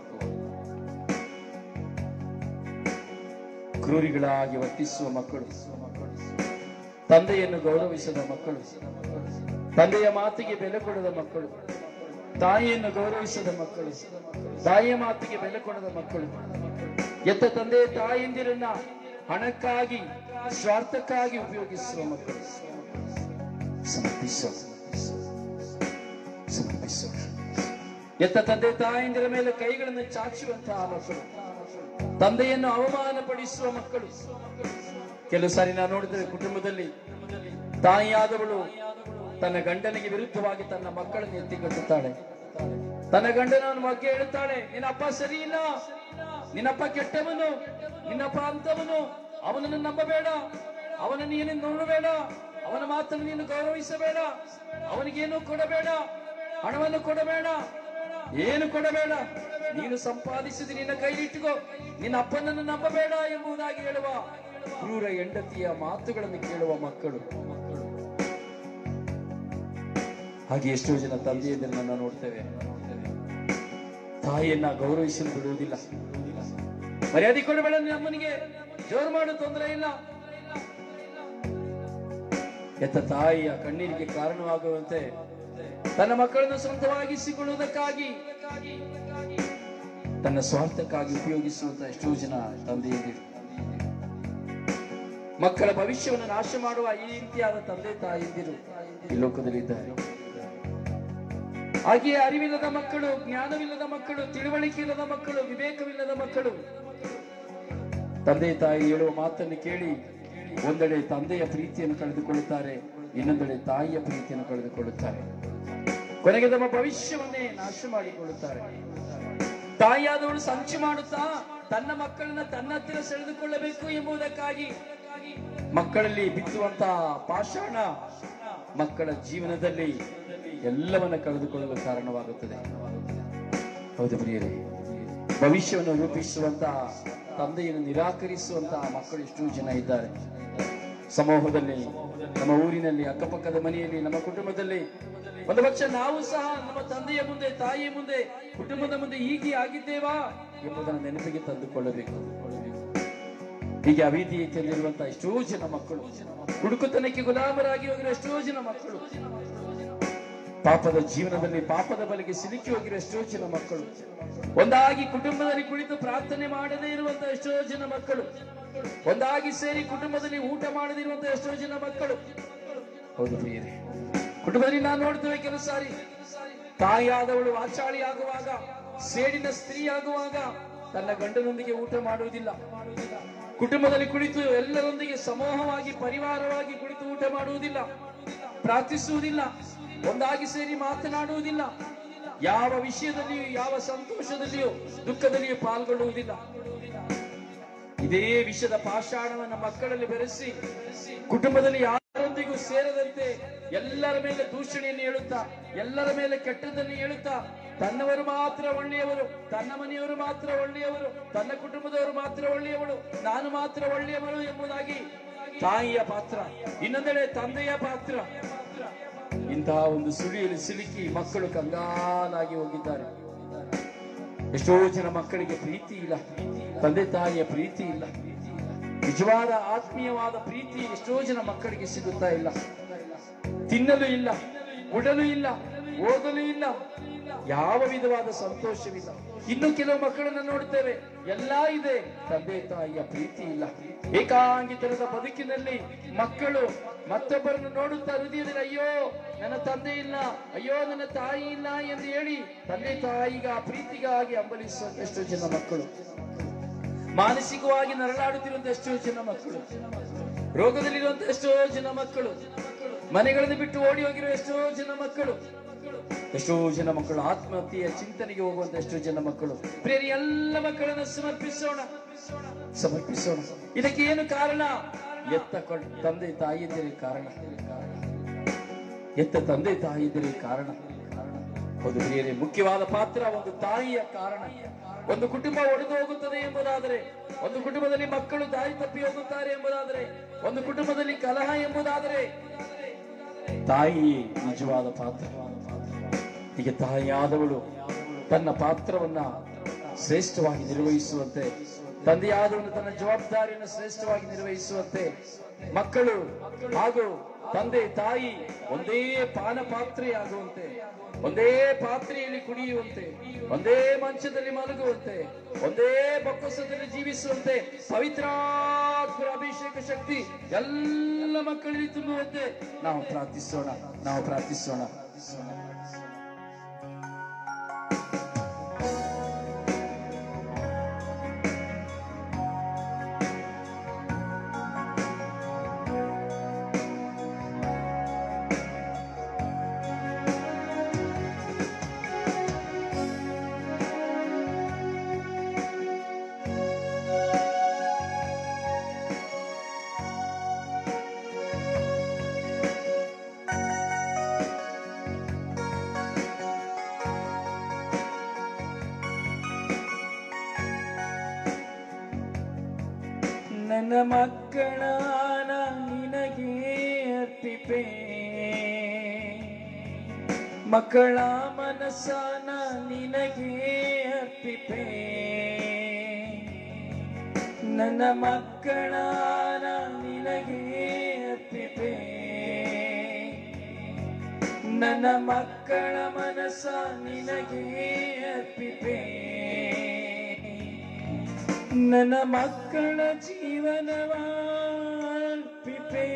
ಕ್ರೂರಿಗಳಾಗಿ ವರ್ತಿಸುವ ಮಕ್ಕಳು ತಂದೆಯನ್ನು ಗೌರವಿಸದ ಮಕ್ಕಳು ತಂದೆಯ ಮಾತಿಗೆ ಬೆಲೆ ಕೊಡದ ಮಕ್ಕಳು ತಾಯಿಯನ್ನು ಗೌರವಿಸದ ಮಕ್ಕಳು ತಾಯಿಯ ಮಾತಿಗೆ ಬೆಲೆ ಕೊಡದ ಮಕ್ಕಳು ಎತ್ತ ತಂದೆ ತಾಯಂದಿರನ್ನ ಹಣಕ್ಕಾಗಿ ಸ್ವಾರ್ಥಕ್ಕಾಗಿ ಉಪಯೋಗಿಸುವ ಮಕ್ಕಳು ಸಮರ್ಪಿಸೋ ಸಮರ್ಪಿಸೋ ಎತ್ತ ತಂದೆ ತಾಯಂದಿರ ಮೇಲೆ ಕೈಗಳನ್ನು ಚಾಚುವಂತಹ ಮಕ್ಕಳು ತಂದೆಯನ್ನು ಅವಮಾನ ಪಡಿಸುವ ಮಕ್ಕಳು ಕೆಲವು ಸಾರಿ ನಾವು ನೋಡಿದರೆ ಕುಟುಂಬದಲ್ಲಿ ತಾಯಿಯಾದವಳು ತನ್ನ ಗಂಡನಿಗೆ ವಿರುದ್ಧವಾಗಿ ತನ್ನ ಮಕ್ಕಳನ್ನು ಎತ್ತಿಕಟ್ಟುತ್ತಾಳೆ ತನ್ನ ಗಂಡನವನ ಬಗ್ಗೆ ಹೇಳುತ್ತಾಳೆ ನಿನ್ನಪ್ಪ ಸರಿ ಇಲ್ಲ ನಿನ್ನಪ್ಪ ಕೆಟ್ಟವನು ನಿನ್ನಪ್ಪ ಅಂತವನು ಅವನನ್ನು ನಂಬಬೇಡ ಅವನನ್ನು ಏನೇನು ನೋಡಬೇಡ ಅವನ ಮಾತನ್ನು ನೀನು ಗೌರವಿಸಬೇಡ ಅವನಿಗೇನು ಕೊಡಬೇಡ ಹಣವನ್ನು ಕೊಡಬೇಡ ಏನು ಕೊಡಬೇಡ ನೀನು ಸಂಪಾದಿಸಿದ ನಿನ್ನ ಕೈಲಿಟ್ಟುಕೋ ನಿನ್ನ ಅಪ್ಪನನ್ನು ನಂಬಬೇಡ ಎಂಬುದಾಗಿ ಹೇಳುವ ಕ್ರೂರ ಹೆಂಡತಿಯ ಮಾತುಗಳನ್ನು ಕೇಳುವ ಮಕ್ಕಳು ಹಾಗೆ ಎಷ್ಟೋ ಜನ ತಂದೆಯಂದಿರನ್ನ ನೋಡ್ತೇವೆ ತಾಯಿಯನ್ನ ಗೌರವಿಸಲು ಬಿಡುವುದಿಲ್ಲ ಮರ್ಯಾದೆ ಕೊಡಬೇಡ ನಿನ್ನ ಅಮ್ಮನಿಗೆ ಜೋರು ಮಾಡು ತೊಂದರೆ ಇಲ್ಲ ಎತ್ತ ತಾಯಿಯ ಕಣ್ಣೀರಿಗೆ ಕಾರಣವಾಗುವಂತೆ ತನ್ನ ಮಕ್ಕಳನ್ನು ಸ್ವಂತವಾಗಿಸಿಕೊಳ್ಳುವುದಕ್ಕಾಗಿ ತನ್ನ ಸ್ವಾರ್ಥಕ್ಕಾಗಿ ಉಪಯೋಗಿಸುವಂತ ಎಷ್ಟೋ ಜನ ತಂದೆಯಂದಿರು ಮಕ್ಕಳ ಭವಿಷ್ಯವನ್ನು ನಾಶ ಮಾಡುವ ಈ ರೀತಿಯಾದ ತಂದೆ ತಾಯಿಯಂದಿರು ಈ ಲೋಕದಲ್ಲಿದ್ದಾರೆ ಹಾಗೆಯೇ ಅರಿವಿಲ್ಲದ ಮಕ್ಕಳು ಜ್ಞಾನವಿಲ್ಲದ ಮಕ್ಕಳು ತಿಳುವಳಿಕೆ ಇಲ್ಲದ ಮಕ್ಕಳು ವಿವೇಕವಿಲ್ಲದ ಮಕ್ಕಳು ತಂದೆ ತಾಯಿ ಹೇಳುವ ಮಾತನ್ನು ಕೇಳಿ ಒಂದೆಡೆ ತಂದೆಯ ಪ್ರೀತಿಯನ್ನು ಕಳೆದುಕೊಳ್ಳುತ್ತಾರೆ ಇನ್ನೊಂದೆಡೆ ತಾಯಿಯ ಪ್ರೀತಿಯನ್ನು ಕಳೆದುಕೊಳ್ಳುತ್ತಾರೆ ಕೊನೆಗೆ ತಮ್ಮ ಭವಿಷ್ಯವನ್ನೇ ನಾಶ ಮಾಡಿಕೊಳ್ಳುತ್ತಾರೆ ತಾಯಿಯಾದವಳು ಸಂಚು ಮಾಡುತ್ತಾ ತನ್ನ ಮಕ್ಕಳನ್ನ ತನ್ನ ಹತ್ತಿರ ಸೆಳೆದುಕೊಳ್ಳಬೇಕು ಎಂಬುದಕ್ಕಾಗಿ ಮಕ್ಕಳಲ್ಲಿ ಬಿತ್ತುವಂತಹ ಪಾಷಾಣ ಮಕ್ಕಳ ಜೀವನದಲ್ಲಿ ಎಲ್ಲವನ್ನ ಕಳೆದುಕೊಳ್ಳಲು ಕಾರಣವಾಗುತ್ತದೆ ಹೌದು ಪ್ರಿಯರೇ ಭವಿಷ್ಯವನ್ನು ರೂಪಿಸುವಂತಹ ತಂದೆಯನ್ನು ನಿರಾಕರಿಸುವಂತಹ ಮಕ್ಕಳು ಎಷ್ಟೋ ಜನ ಇದ್ದಾರೆ ಸಮೂಹದಲ್ಲಿ ನಮ್ಮ ಊರಿನಲ್ಲಿ ಅಕ್ಕಪಕ್ಕದ ಮನೆಯಲ್ಲಿ ನಮ್ಮ ಕುಟುಂಬದಲ್ಲಿ ಒಂದು ಪಕ್ಷ ನಾವು ಸಹ ನಮ್ಮ ತಂದೆಯ ಮುಂದೆ ತಾಯಿಯ ಮುಂದೆ ಕುಟುಂಬದ ಮುಂದೆ ಹೀಗೆ ಆಗಿದ್ದೇವಾ ಎಂಬುದನ್ನು ನೆನಪಿಗೆ ತಂದುಕೊಳ್ಳಬೇಕು ಹೀಗೆ ಅವಿಧಿ ಚೆಂದಿರುವಂತಹ ಎಷ್ಟೋ ಜನ ಮಕ್ಕಳು ಹುಡುಕುತನಕ್ಕೆ ಗುಲಾಮರಾಗಿ ಹೋಗಿರೋ ಎಷ್ಟೋ ಜನ ಮಕ್ಕಳು ಪಾಪದ ಜೀವನದಲ್ಲಿ ಪಾಪದ ಬಲಿಗೆ ಸಿಲುಕಿ ಹೋಗಿರೋ ಎಷ್ಟೋ ಜನ ಮಕ್ಕಳು ಒಂದಾಗಿ ಕುಟುಂಬದಲ್ಲಿ ಕುಳಿತು ಪ್ರಾರ್ಥನೆ ಮಾಡದೇ ಇರುವಂತಹ ಎಷ್ಟೋ ಜನ ಮಕ್ಕಳು ಒಂದಾಗಿ ಸೇರಿ ಕುಟುಂಬದಲ್ಲಿ ಊಟ ಮಾಡದಿರುವಂತಹ ಎಷ್ಟೋ ಜನ ಮಕ್ಕಳು ಹೌದು ಪ್ರಿಯರೇ ಕುಟುಂಬದಲ್ಲಿ ನಾನು ನೋಡ್ತೇವೆ ಕೆಲವು ಸಾರಿ ತಾಯಿಯಾದವಳು ವಾಚಾಳಿ ಆಗುವಾಗ ಸೇಡಿನ ಸ್ತ್ರೀ ಆಗುವಾಗ ತನ್ನ ಗಂಡನೊಂದಿಗೆ ಊಟ ಮಾಡುವುದಿಲ್ಲ ಕುಟುಂಬದಲ್ಲಿ ಕುಳಿತು ಎಲ್ಲರೊಂದಿಗೆ ಸಮೂಹವಾಗಿ ಪರಿವಾರವಾಗಿ ಕುಳಿತು ಊಟ ಮಾಡುವುದಿಲ್ಲ ಪ್ರಾರ್ಥಿಸುವುದಿಲ್ಲ ಒಂದಾಗಿ ಸೇರಿ ಮಾತನಾಡುವುದಿಲ್ಲ ಯಾವ ವಿಷಯದಲ್ಲಿಯೂ ಯಾವ ಸಂತೋಷದಲ್ಲಿಯೂ ದುಃಖದಲ್ಲಿಯೂ ಪಾಲ್ಗೊಳ್ಳುವುದಿಲ್ಲ ಇದೇ ವಿಷದ ಪಾಷಾಣವನ್ನ ಮಕ್ಕಳಲ್ಲಿ ಬೆರೆಸಿ ಕುಟುಂಬದಲ್ಲಿ ಯಾರೊಂದಿಗೂ ಸೇರದಂತೆ ಎಲ್ಲರ ಮೇಲೆ ದೂಷಣೆಯನ್ನು ಹೇಳುತ್ತಾ ಎಲ್ಲರ ಮೇಲೆ ಕೆಟ್ಟದ್ದನ್ನು ಹೇಳುತ್ತಾ ತನ್ನವರು ಮಾತ್ರ ಒಳ್ಳೆಯವರು ತನ್ನ ಮನೆಯವರು ಮಾತ್ರ ಒಳ್ಳೆಯವರು ತನ್ನ ಕುಟುಂಬದವರು ಮಾತ್ರ ಒಳ್ಳೆಯವರು ನಾನು ಮಾತ್ರ ಒಳ್ಳೆಯವರು ಎಂಬುದಾಗಿ ತಾಯಿಯ ಪಾತ್ರ ಇನ್ನೊಂದೆಡೆ ತಂದೆಯ ಪಾತ್ರ ಇಂತಹ ಒಂದು ಸುಳಿಯಲ್ಲಿ ಸಿಲುಕಿ ಮಕ್ಕಳು ಕಂಗಾಲಾಗಿ ಹೋಗಿದ್ದಾರೆ ಎಷ್ಟೋ ಜನ ಮಕ್ಕಳಿಗೆ ಪ್ರೀತಿ ಇಲ್ಲ ತಂದೆ ತಾಯಿಯ ಪ್ರೀತಿ ಇಲ್ಲ ನಿಜವಾದ ಆತ್ಮೀಯವಾದ ಪ್ರೀತಿ ಎಷ್ಟೋ ಜನ ಮಕ್ಕಳಿಗೆ ಸಿಗುತ್ತಾ ಇಲ್ಲ ತಿನ್ನಲು ಇಲ್ಲ ಉಡಲು ಇಲ್ಲ ಓದಲು ಇಲ್ಲ ಯಾವ ವಿಧವಾದ ಸಂತೋಷವಿಲ್ಲ ಇನ್ನು ಕೆಲವು ಮಕ್ಕಳನ್ನ ನೋಡ್ತೇವೆ ಎಲ್ಲಾ ಇದೆ ತಂದೆ ತಾಯಿಯ ಪ್ರೀತಿ ಇಲ್ಲ ಏಕಾಂಗಿತನದ ಬದುಕಿನಲ್ಲಿ ಮಕ್ಕಳು ಮತ್ತೊಬ್ಬರನ್ನು ನೋಡುತ್ತಾ ಹೃದಯದಲ್ಲಿ ಅಯ್ಯೋ ನನ್ನ ತಂದೆ ಇಲ್ಲ ಅಯ್ಯೋ ನನ್ನ ತಾಯಿ ಇಲ್ಲ ಎಂದು ಹೇಳಿ ತಂದೆ ತಾಯಿಗ ಪ್ರೀತಿಗಾಗಿ ಹಂಬಲಿಸುವಂತ ಎಷ್ಟೋ ಜನ ಮಕ್ಕಳು ಮಾನಸಿಕವಾಗಿ ನರಳಾಡುತ್ತಿರುವಂತ ಎಷ್ಟೋ ಜನ ಮಕ್ಕಳು ರೋಗದಲ್ಲಿರುವಂತ ಎಷ್ಟೋ ಜನ ಮಕ್ಕಳು ಮನೆಗಳನ್ನು ಬಿಟ್ಟು ಓಡಿ ಹೋಗಿರುವ ಎಷ್ಟೋ ಜನ ಮಕ್ಕಳು ಎಷ್ಟೋ ಜನ ಮಕ್ಕಳು ಆತ್ಮಹತ್ಯೆಯ ಚಿಂತನೆಗೆ ಹೋಗುವಂತ ಎಷ್ಟೋ ಜನ ಮಕ್ಕಳು ಪ್ರಿಯರಿ ಎಲ್ಲ ಮಕ್ಕಳನ್ನು ಸಮರ್ಪಿಸೋಣ ಸಮರ್ಪಿಸೋಣ ಇದಕ್ಕೆ ಏನು ಕಾರಣ ಎತ್ತ ಕೊಡ್- ತಂದೆ ತಾಯಿಯಂದಿರೇ ಕಾರಣ ಎತ್ತ ತಂದೆ ತಾಯಿಯಂದಿರೇ ಕಾರಣ ಒಂದು ಪ್ರಿಯರೇ ಮುಖ್ಯವಾದ ಪಾತ್ರ ಒಂದು ತಾಯಿಯ ಕಾರಣ ಒಂದು ಕುಟುಂಬ ಒಡೆದು ಹೋಗುತ್ತದೆ ಎಂಬುದಾದರೆ ಒಂದು ಕುಟುಂಬದಲ್ಲಿ ಮಕ್ಕಳು ದಾರಿ ತಪ್ಪಿ ಹೋಗುತ್ತಾರೆ ಎಂಬುದಾದರೆ ಒಂದು ಕುಟುಂಬದಲ್ಲಿ ಕಲಹ ಎಂಬುದಾದರೆ ತಾಯಿ ನಿಜವಾದ ಪಾತ್ರ ಹೀಗೆ ತಾಯಿಯಾದವಳು ತನ್ನ ಪಾತ್ರವನ್ನ ಶ್ರೇಷ್ಠವಾಗಿ ನಿರ್ವಹಿಸುವಂತೆ ತಂದೆಯಾದವನು ತನ್ನ ಜವಾಬ್ದಾರಿಯನ್ನು ಶ್ರೇಷ್ಠವಾಗಿ ನಿರ್ವಹಿಸುವಂತೆ ಮಕ್ಕಳು ಹಾಗೂ ತಂದೆ ತಾಯಿ ಒಂದೇ ಪಾನ ಪಾತ್ರೆಯಾಗುವಂತೆ ಒಂದೇ ಪಾತ್ರೆಯಲ್ಲಿ ಕುಡಿಯುವಂತೆ ಒಂದೇ ಮಂಚದಲ್ಲಿ ಮಲಗುವಂತೆ ಒಂದೇ ಬೊಕ್ಕಸದಲ್ಲಿ ಜೀವಿಸುವಂತೆ ಪವಿತ್ರಾತ್ಮರ ಅಭಿಷೇಕ ಶಕ್ತಿ ಎಲ್ಲ ಮಕ್ಕಳಲ್ಲಿ ತುಂಬುವಂತೆ ನಾವು ಪ್ರಾರ್ಥಿಸೋಣ ನಾವು ಪ್ರಾರ್ಥಿಸೋಣ ನನ್ನ ಮಕ್ಕಳ ನಿನಗೆ ಅರ್ಪಿಪೆ ಮಕ್ಕಳ ಮನಸ್ಸನ ನಿನಗೆ ಅರ್ಪಿಪೆ ನನ್ನ ಮಕ್ಕಳ ನಿನಗೆ ಅರ್ಪಿಪೆ ನನ್ನ ಮಕ್ಕಳ ಮನಸ್ಸ ನಿನಗೆ ಅರ್ಪಿಪೆ ನನ್ನ ಮಕ್ಕಳ ಜೀವನವ ಅರ್ಪಿಪೆ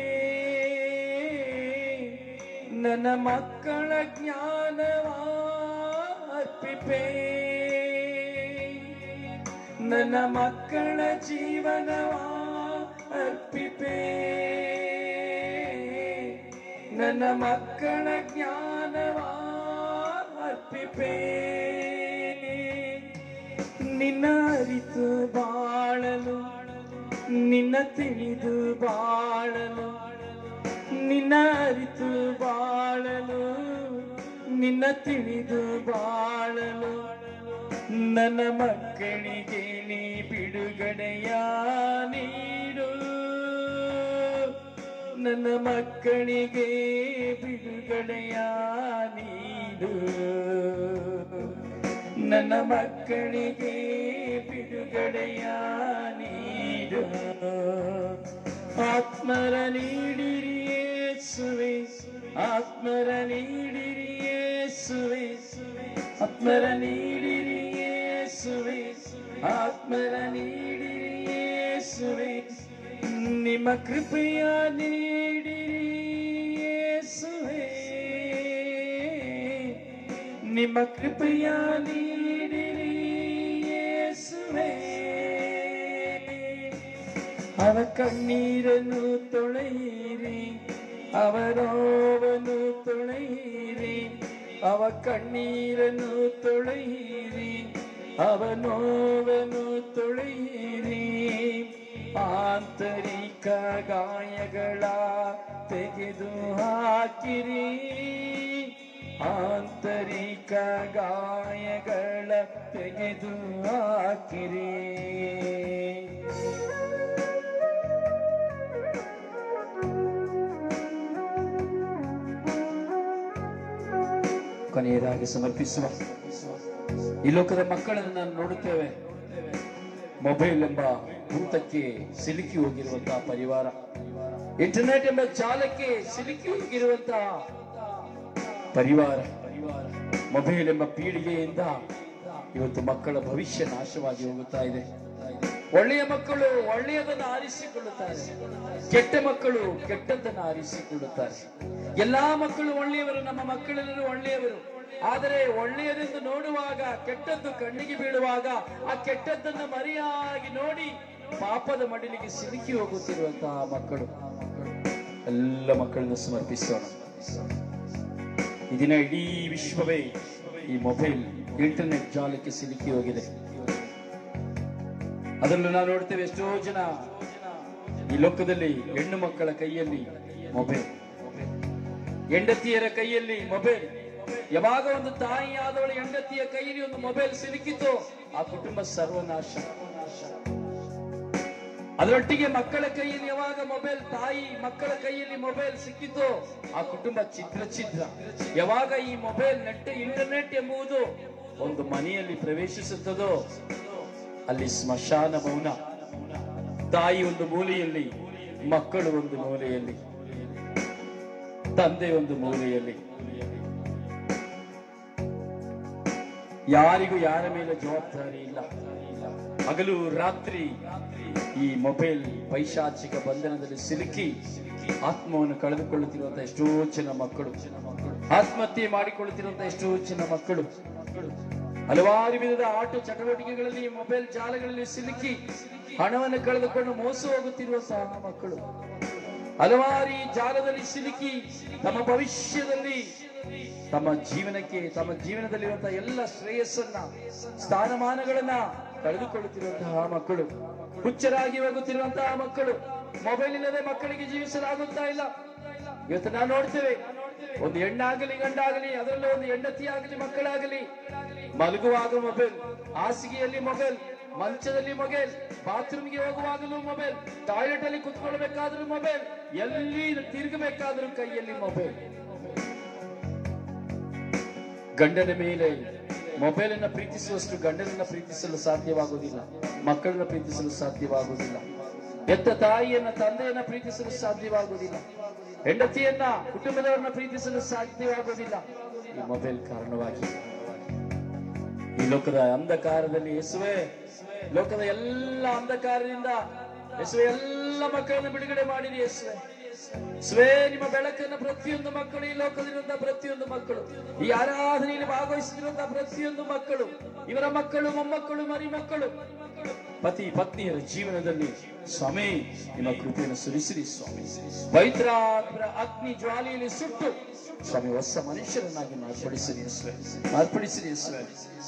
ನನ್ನ ಮಕ್ಕಳ ಜ್ಞಾನವ ಅರ್ಪಿಪೆ ನನ್ನ ಮಕ್ಕಳ ಜೀವನವ ಅರ್ಪಿಪೆ ನನ್ನ ಮಕ್ಕಳ ಜ್ಞಾನವ ಅರ್ಪಿಪೆ ನಿನ್ನ ಅರಿತು ಬಾಳಲು ನಿನ್ನ ತಿಳಿದು ಬಾಳಲು ನಿನ್ನ ಅರಿತು ಬಾಳಲು ನಿನ್ನ ತಿಳಿದು ಬಾಳಲು ನನ್ನ ಮಕ್ಕಳಿಗೆ ನೀ ಬಿಡುಗಡೆಯ ನೀಡು ನನ್ನ ಮಕ್ಕಳಿಗೆ ಬಿಡುಗಡೆಯ ನೀಡು ನನ್ನ ಮಕ್ಕಳಿಗೆ ಬಿಡುಗಡೆಯ ನೀಡು ಆತ್ಮರ ನೀಡಿರಿ ಯೇಸುವೆ ಆತ್ಮರ ನೀಡಿರಿ ಯೇಸುವೆ ಆತ್ಮರ ನೀಡಿರಿ ಯೇಸುವೆ ಆತ್ಮರ ನೀಡಿರಿ ಯೇಸುವೆ ನಿಮ್ಮ ಕೃಪೆಯ ನೀಡಿರಿ ಯೇಸುವೆ ನಿಮ್ಮ ಕೃಪೆಯ ನೀಡಿರಿ ಯೇಸುವೆ ಅವ ಕಣ್ಣೀರನ್ನು ತೊಳೆಯಿರಿ ಅವರೋವನು ತೊಳೆಯಿರಿ ಅವ ಕಣ್ಣೀರನ್ನು ತೊಳೆಯಿರಿ ಅವನೋವನು ತೊಳೆಯಿರಿ ಆಂತರಿಕ ಗಾಯಗಳ ತೆಗೆದು ಹಾಕಿರಿ ಆಂತರಿಕ ಗಾಯಗಳ ತೆಗೆದು ಹಾಕಿರಿ ಕೊನೆಯದಾಗಿ ಸಮರ್ಪಿಸುವ ಈ ಲೋಕದ ಮಕ್ಕಳನ್ನು ನಾವು ನೋಡುತ್ತೇವೆ ಮೊಬೈಲ್ ಎಂಬ ಭೂತಕ್ಕೆ ಸಿಲುಕಿ ಹೋಗಿರುವಂತಹ ಪರಿವಾರ ಇಂಟರ್ನೆಟ್ ಎಂಬ ಜಾಲಕ್ಕೆ ಸಿಲುಕಿ ಹೋಗಿರುವಂತಹ ಪರಿವಾರ ಮೊಬೈಲ್ ಎಂಬ ಪೀಳಿಗೆಯಿಂದ ಇವತ್ತು ಮಕ್ಕಳ ಭವಿಷ್ಯ ನಾಶವಾಗಿ ಹೋಗುತ್ತಾ ಇದೆ ಒಳ್ಳೆಯ ಮಕ್ಕಳು ಒಳ್ಳೆಯದನ್ನು ಆರಿಸಿಕೊಳ್ಳುತ್ತಾರೆ ಕೆಟ್ಟ ಮಕ್ಕಳು ಕೆಟ್ಟದ್ದನ್ನು ಆರಿಸಿಕೊಳ್ಳುತ್ತಾರೆ ಎಲ್ಲಾ ಮಕ್ಕಳು ಒಳ್ಳೆಯವರು ನಮ್ಮ ಮಕ್ಕಳೆಲ್ಲರೂ ಒಳ್ಳೆಯವರು ಆದರೆ ಒಳ್ಳೆಯದೆಂದು ನೋಡುವಾಗ ಕೆಟ್ಟದ್ದು ಕಣ್ಣಿಗೆ ಬೀಳುವಾಗ ಆ ಕೆಟ್ಟದ್ದನ್ನು ಮರೆಯಾಗಿ ನೋಡಿ ಪಾಪದ ಮಡಿಲಿಗೆ ಸಿಲುಕಿ ಹೋಗುತ್ತಿರುವಂತಹ ಮಕ್ಕಳು ಎಲ್ಲ ಮಕ್ಕಳನ್ನು ಸಮರ್ಪಿಸೋಣ ಈ ದಿನ ಇಡೀ ವಿಶ್ವವೇ ಈ ಮೊಬೈಲ್ ಇಂಟರ್ನೆಟ್ ಜಾಲಕ್ಕೆ ಸಿಲುಕಿ ಹೋಗಿದೆ ಅದರಲ್ಲೂ ನಾವು ನೋಡ್ತೇವೆ ಎಷ್ಟೋ ಜನ ಈ ಲೋಕದಲ್ಲಿ ಹೆಣ್ಣು ಮಕ್ಕಳ ಕೈಯಲ್ಲಿ ಮೊಬೈಲ್ ಹೆಂಡತಿಯರ ಕೈಯಲ್ಲಿ ಮೊಬೈಲ್ ಯಾವಾಗ ಒಂದು ತಾಯಿಯಾದವಳ ಹೆಂಡತಿಯ ಕೈಯಲ್ಲಿ ಒಂದು ಮೊಬೈಲ್ ಸಿಲುಕಿತು ಆ ಕುಟುಂಬ ಸರ್ವನಾಶ ಅದರೊಟ್ಟಿಗೆ ಮಕ್ಕಳ ಕೈಯಲ್ಲಿ ಯಾವಾಗ ಮೊಬೈಲ್ ತಾಯಿ ಮಕ್ಕಳ ಕೈಯಲ್ಲಿ ಮೊಬೈಲ್ ಸಿಕ್ಕಿತು ಆ ಕುಟುಂಬ ಚಿತ್ರ ಚಿತ್ರ ಯಾವಾಗ ಈ ಮೊಬೈಲ್ ನೆಟ್ ಇಂಟರ್ನೆಟ್ ಎಂಬುದು ಒಂದು ಮನೆಯಲ್ಲಿ ಪ್ರವೇಶಿಸುತ್ತದೋ ಅಲ್ಲಿ ಸ್ಮಶಾನ ಮೌನ ತಾಯಿ ಒಂದು ಮೂಲೆಯಲ್ಲಿ ಮಕ್ಕಳು ಒಂದು ಮೂಲೆಯಲ್ಲಿ ತಂದೆ ಒಂದು ಮೂಲೆಯಲ್ಲಿ ಯಾರಿಗೂ ಯಾರ ಮೇಲೆ ಜವಾಬ್ದಾರಿ ಇಲ್ಲ ಹಗಲು ರಾತ್ರಿ ಈ ಮೊಬೈಲ್ ಪೈಶಾಚಿಕ ಬಂಧನದಲ್ಲಿ ಸಿಲುಕಿ ಆತ್ಮವನ್ನು ಕಳೆದುಕೊಳ್ಳುತ್ತಿರುವಂತಹ ಎಷ್ಟೋ ಜನ ಮಕ್ಕಳು ಆತ್ಮಹತ್ಯೆ ಮಾಡಿಕೊಳ್ಳುತ್ತಿರುವಂತಹ ಎಷ್ಟೋ ಜನ ಮಕ್ಕಳು ಹಲವಾರು ವಿಧದ ಆಟ ಚಟುವಟಿಕೆಗಳಲ್ಲಿ ಮೊಬೈಲ್ ಜಾಲಗಳಲ್ಲಿ ಸಿಲುಕಿ ಹಣವನ್ನು ಕಳೆದುಕೊಂಡು ಮೋಸ ಹೋಗುತ್ತಿರುವಂತಹ ಮಕ್ಕಳು ಹಲವಾರು ಈ ಜಾಲದಲ್ಲಿ ಸಿಲುಕಿ ತಮ್ಮ ಭವಿಷ್ಯದಲ್ಲಿ ತಮ್ಮ ಜೀವನಕ್ಕೆ ತಮ್ಮ ಜೀವನದಲ್ಲಿರುವಂತಹ ಎಲ್ಲ ಶ್ರೇಯಸ್ಸನ್ನ ಸ್ಥಾನಮಾನಗಳನ್ನ ಕಳೆದುಕೊಳ್ಳುತ್ತಿರುವಂತಹ ಮಕ್ಕಳು ಹುಚ್ಚರಾಗಿ ಹೋಗುತ್ತಿರುವಂತಹ ಮಕ್ಕಳು ಮೊಬೈಲ್ ಇಲ್ಲದೆ ಮಕ್ಕಳಿಗೆ ಜೀವಿಸಲಾಗುತ್ತಾ ಇಲ್ಲ ಇವತ್ತು ನಾವು ನೋಡ್ತೇವೆ ಒಂದು ಹೆಣ್ಣಾಗಲಿ ಗಂಡಾಗಲಿ ಅದರಲ್ಲೂ ಒಂದು ಹೆಂಡತಿ ಆಗಲಿ ಮಕ್ಕಳಾಗಲಿ ಮಲಗುವಾಗ ಮೊಬೈಲ್ ಹಾಸಿಗೆಯಲ್ಲಿ ಮೊಬೈಲ್ ಮಂಚದಲ್ಲಿ ಮೊಬೈಲ್ ಬಾತ್ರೂಮ್ಗೆ ಹೋಗುವಾಗಲೂ ಮೊಬೈಲ್ ಟಾಯ್ಲೆಟ್ ಅಲ್ಲಿ ಕುತ್ಕೊಳ್ಬೇಕಾದ್ರೂ ಮೊಬೈಲ್ ಎಲ್ಲಿ ತಿರುಗಬೇಕಾದ್ರೂ ಕೈಯಲ್ಲಿ ಮೊಬೈಲ್ ಗಂಡನ ಮೇಲೆ ಮೊಬೈಲ್ ಅನ್ನ ಪ್ರೀತಿಸುವಷ್ಟು ಗಂಡನನ್ನ ಪ್ರೀತಿಸಲು ಸಾಧ್ಯವಾಗುವುದಿಲ್ಲ ಮಕ್ಕಳನ್ನ ಪ್ರೀತಿಸಲು ಸಾಧ್ಯವಾಗುವುದಿಲ್ಲ ಎತ್ತ ತಾಯಿಯನ್ನ ತಂದೆಯನ್ನ ಪ್ರೀತಿಸಲು ಸಾಧ್ಯವಾಗುವುದಿಲ್ಲ ಹೆಂಡತಿಯನ್ನ ಕುಟುಂಬದವರನ್ನ ಪ್ರೀತಿಸಲು ಸಾಧ್ಯವಾಗುವುದಿಲ್ಲ ಈ ಮೊಬೈಲ್ ಕಾರಣವಾಗಿ ಈ ಲೋಕದ ಅಂಧಕಾರದಲ್ಲಿ ಯೇಸುವೆ ಲೋಕದ ಎಲ್ಲ ಅಂಧಕಾರದಿಂದ ಯೇಸುವೆ ಎಲ್ಲ ಮಕ್ಕಳನ್ನು ಬಿಡುಗಡೆ ಮಾಡಿರಿ ಯೇಸುವೆ ಸ್ವೇ ನಿಮ್ಮ ಬೆಳಕನ್ನು ಪ್ರತಿಯೊಂದು ಮಕ್ಕಳು ಈ ಲೋಕದಲ್ಲಿರುವಂತಹ ಪ್ರತಿಯೊಂದು ಮಕ್ಕಳು ಈ ಆರಾಧನೆಯಲ್ಲಿ ಭಾಗವಹಿಸುತ್ತಿರುವಂತಹ ಪ್ರತಿಯೊಂದು ಮಕ್ಕಳು ಇವರ ಮಕ್ಕಳು ಮೊಮ್ಮಕ್ಕಳು ಮರಿ ಮಕ್ಕಳು ಪತಿ ಪತ್ನಿಯರ ಜೀವನದಲ್ಲಿ ಸ್ವಾಮಿ ನಿಮ್ಮ ಕೃಪೆಯನ್ನು ಸುರಿಸಿರಿ ಸ್ವಾಮಿ ಪವಿತ್ರಾತ್ಮರ ಅಗ್ನಿ ಜ್ವಾಲೆಯಲ್ಲಿ ಸುಟ್ಟು ಸ್ವಾಮಿ ಹೊಸ ಮನುಷ್ಯರನ್ನಾಗಿ ಮಾರ್ಪಡಿಸಿರಿ ಯೇಸುವೆ ಮಾರ್ಪಡಿಸಿರಿ ಯೇಸುವೆ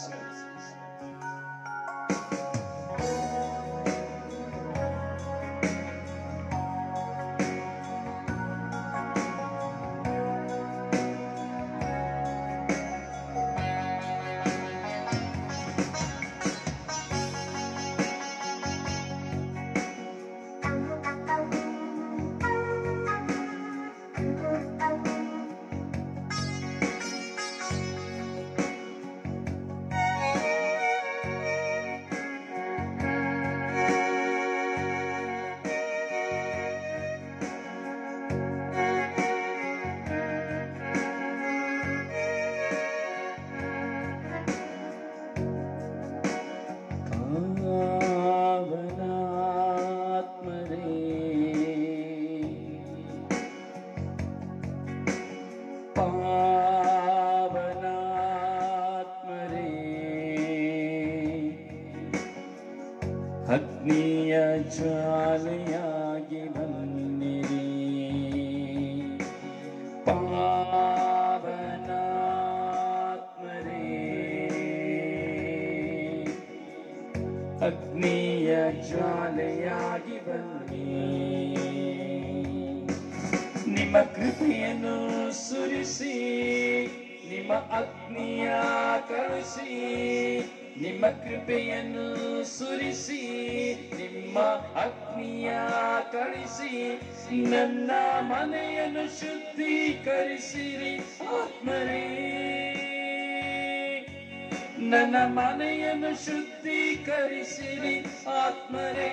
ಪಾವನಾತ್ಮರೇ ಪಾವನಾತ್ಮರೇ ಅಗ್ನಿಯ ಜ್ವಾಲೆಯಾಗಿ ಬನ್ನಿರಿ ಪಾವನಾತ್ಮರೇ ಅಗ್ನಿಯ ಜ್ವಾಲೆಯಾಗಿ ಬನ್ನಿ ನಿಮ್ಮ ಕೃಪೆಯನ್ನು ಸುರಿಸಿ ನಿಮ್ಮ ಅಗ್ನಿಯ ಕಳಿಸಿ ನಿಮ್ಮ ಕೃಪೆಯನ್ನು ಸುರಿಸಿ ನಿಮ್ಮ ಅಗ್ನಿಯ ಕಳಿಸಿ ನನ್ನ ಮನೆಯನ್ನು ಶುದ್ಧೀಕರಿಸಿರಿ ಆತ್ಮರೇ ನನ್ನ ಮನೆಯನ್ನು ಶುದ್ಧೀಕರಿಸಿರಿ ಆತ್ಮರೇ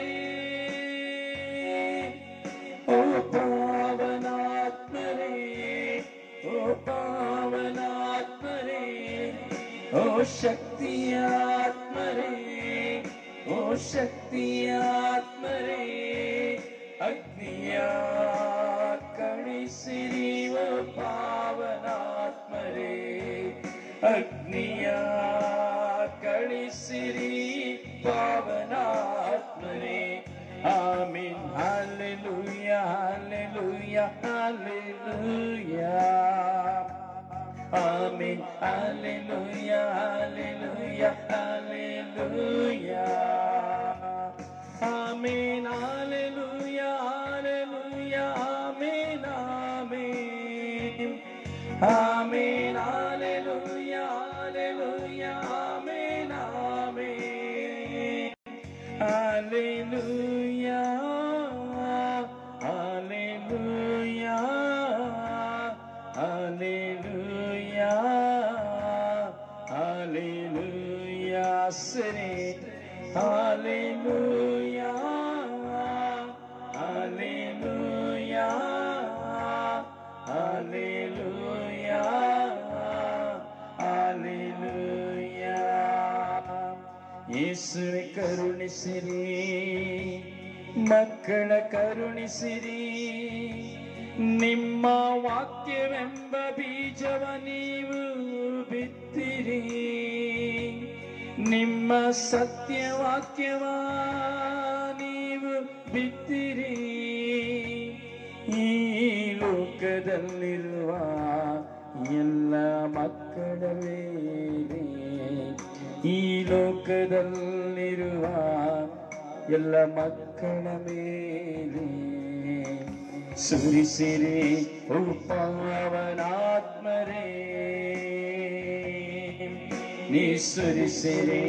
ಓ ಪಾವನಾತ್ಮರೇ ಓ ಪಾವನಾತ್ಮರೇ ಓ ಶಕ್ತಿಯಾತ್ಮರೇ ಓ ಶಕ್ತಿಯಾತ್ಮರೇ ಅಗ್ನಿಯ ಕಳಿಸಿರಿ ಓ ಪಾವನಾತ್ಮರೇ ಅಗ್ನಿಯ ಕಳಿಸಿರಿ ಪಾವನಾತ್ಮರೇ ಆಮೀನ್ ಹಾಲೆಲೂಯ ಹಾಲೆಲೂಯ ಹಾಲೆಲೂಯ ಆಮೀನ್ ಹಾಲೆಲೂಯ ಹಾಲೆಲೂಯ ಹಾಲೆಲೂಯ ಆಮೀನ್ ಹಾಲೆಲೂಯ ಹಾಲೆಲೂಯ ಆಮೀನ್ ಆಮೀನ್ ಆಮೀನ್ ಹಾಲೆಲೂಯ ಹಾಲೆಲೂಯ ಆಮೀನ್ ಆಮೀನ್ ಹಾಲೆಲೂಯ ಹಾಲೆಲೂಯ ಹಾಲೆಲೂಯ ಹಾಲೆಲೂಯ ಸರಿ ಹಾಲೆಲೂಯ ಹಾಲೆಲೂಯ Hallelujah. Hallelujah. ಯೇಸುವೆ ಕರುಣಿಸಿರಿ ಮಕ್ಕಳ ಕರುಣಿಸಿರಿ ನಿಮ್ಮ ವಾಕ್ಯವೆಂಬ ಬೀಜವ ನೀವು ಬಿತ್ತಿರಿ ನಿಮ್ಮ ಸತ್ಯವಾಕ್ಯವ ನೀವು ಬಿತ್ತಿರಿ ಈ ಲೋಕದಲ್ಲಿರುವ ಎಲ್ಲ ಮಕ್ಕಳ ಮೇಲೆ ಈ ಲೋಕದಲ್ಲಿರುವ ಎಲ್ಲ ಮಕ್ಕಳ ಮೇಲೆ ಸುರಿಸಿರಿ ಉಪವನಾತ್ಮರೇ ನೀ ಸುರಿಸಿರಿ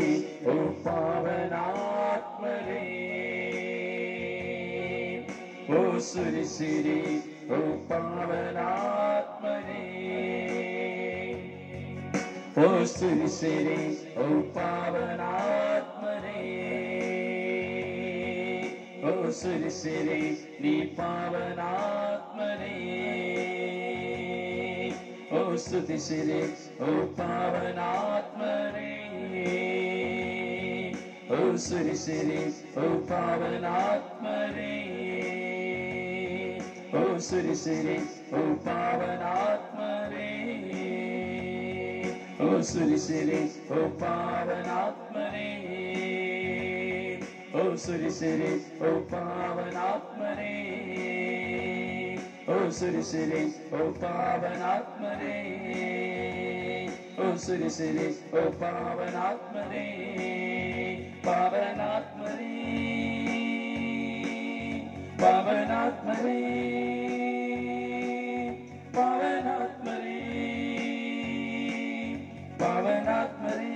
ಉಪವನಾತ್ಮರೇ ಓ ಸುರಿಸಿರಿ ಓ ಪಾವನಾತ್ಮರೇ ಓ ಸುರಿಸಿರಿ ಓ ಪಾವನಾತ್ಮರೇ ಓ ಸುರಿಸಿರಿ ನೀ ಪಾವನಾತ್ಮರೇ ಓ ಸ್ತುತಿಸಿರಿ ಓ ಪಾವನಾತ್ಮರೇ ಓ ಸುರಿಸಿರಿ ಓ ಪಾವನಾತ್ಮರೇ ಓ ಸುರಿಸಿರಿ ಓ ಪಾವನಾತ್ಮರೇ ಓ ಸುರಿಸಿರಿ ಓ ಪಾವನಾತ್ಮರೇ ಓ ಸುರಿಸಿರಿ ಓ ಪಾವನಾತ್ಮರೇ ಓ ಸುರಿಸಿರಿ ಓ ಪಾವನಾತ್ಮರೇ ಓ ಸುರಿಸಿರಿ ಓ ಪಾವನಾತ್ಮರೇ ಪಾವನಾತ್ಮರೇ ಪಾವನಾತ್ಮರೇ ಪಾವನಾತ್ಮರೇ ಪಾವನಾತ್ಮರೇ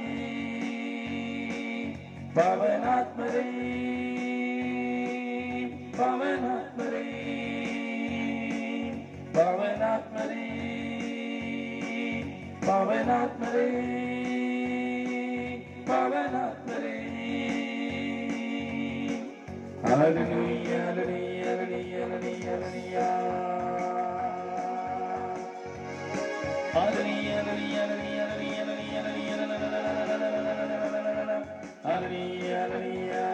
ಪಾವನಾತ್ಮರೇ ಪಾವನಾತ್ಮರೇ ಪಾವನಾತ್ಮರೇ ಪಾವನಾತ್ಮರೇ ಪಾವನಾತ್ಮರೇ Hallelujah, hallelujah, hallelujah, hallelujah, hallelujah. Hallelujah, hallelujah, hallelujah, hallelujah, hallelujah, hallelujah, hallelujah.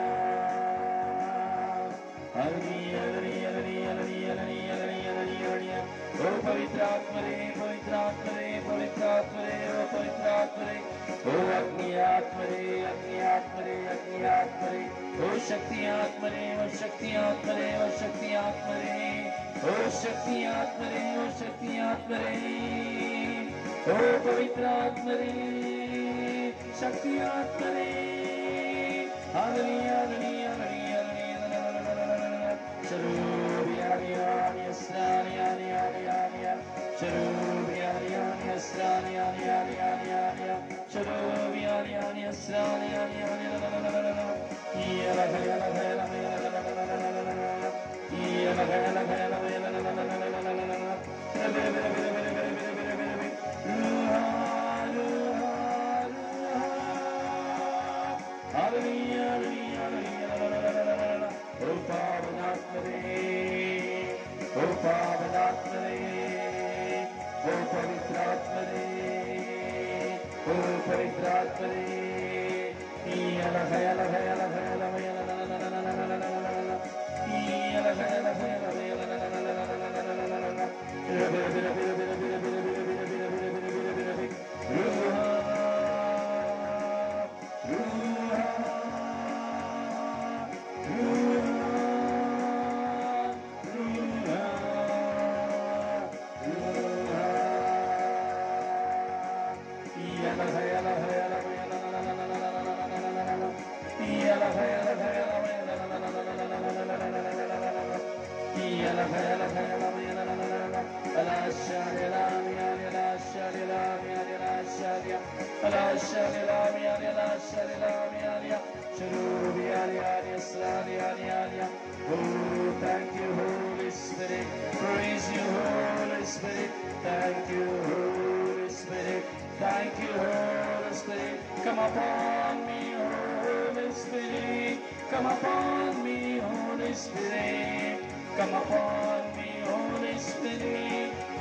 Hallelujah, hallelujah, hallelujah, hallelujah, hallelujah, hallelujah. ओ पवित्र आत्मरे पवित्र आत्मरे पवित्र आत्मरे ओ पवित्र आत्मरे ओ अग्नि आत्मरे अग्नि आत्मरे अग्नि आत्मरे ओ शक्ति आत्मरे ओ शक्ति आत्मरे ओ शक्ति आत्मरे ओ शक्ति आत्मरे ओ शक्ति आत्मरे ओ पवित्र आत्मरे शक्ति आत्मरे हालेलुया हालेलुया हालेलुया शरूर यार यार यस्रान यार यार यार यार शरूर यार यार यस्रान यार यार यार यार यार शरूर यार यार यस्रान यार यार यार يلا يلا يلا Oh, thank you, Holy Spirit. Praise you, Holy Spirit. Thank you, Holy Spirit. Thank you, Holy Spirit. Come upon me, Holy Spirit. Come upon me, Holy Spirit. Come upon me, Holy Spirit.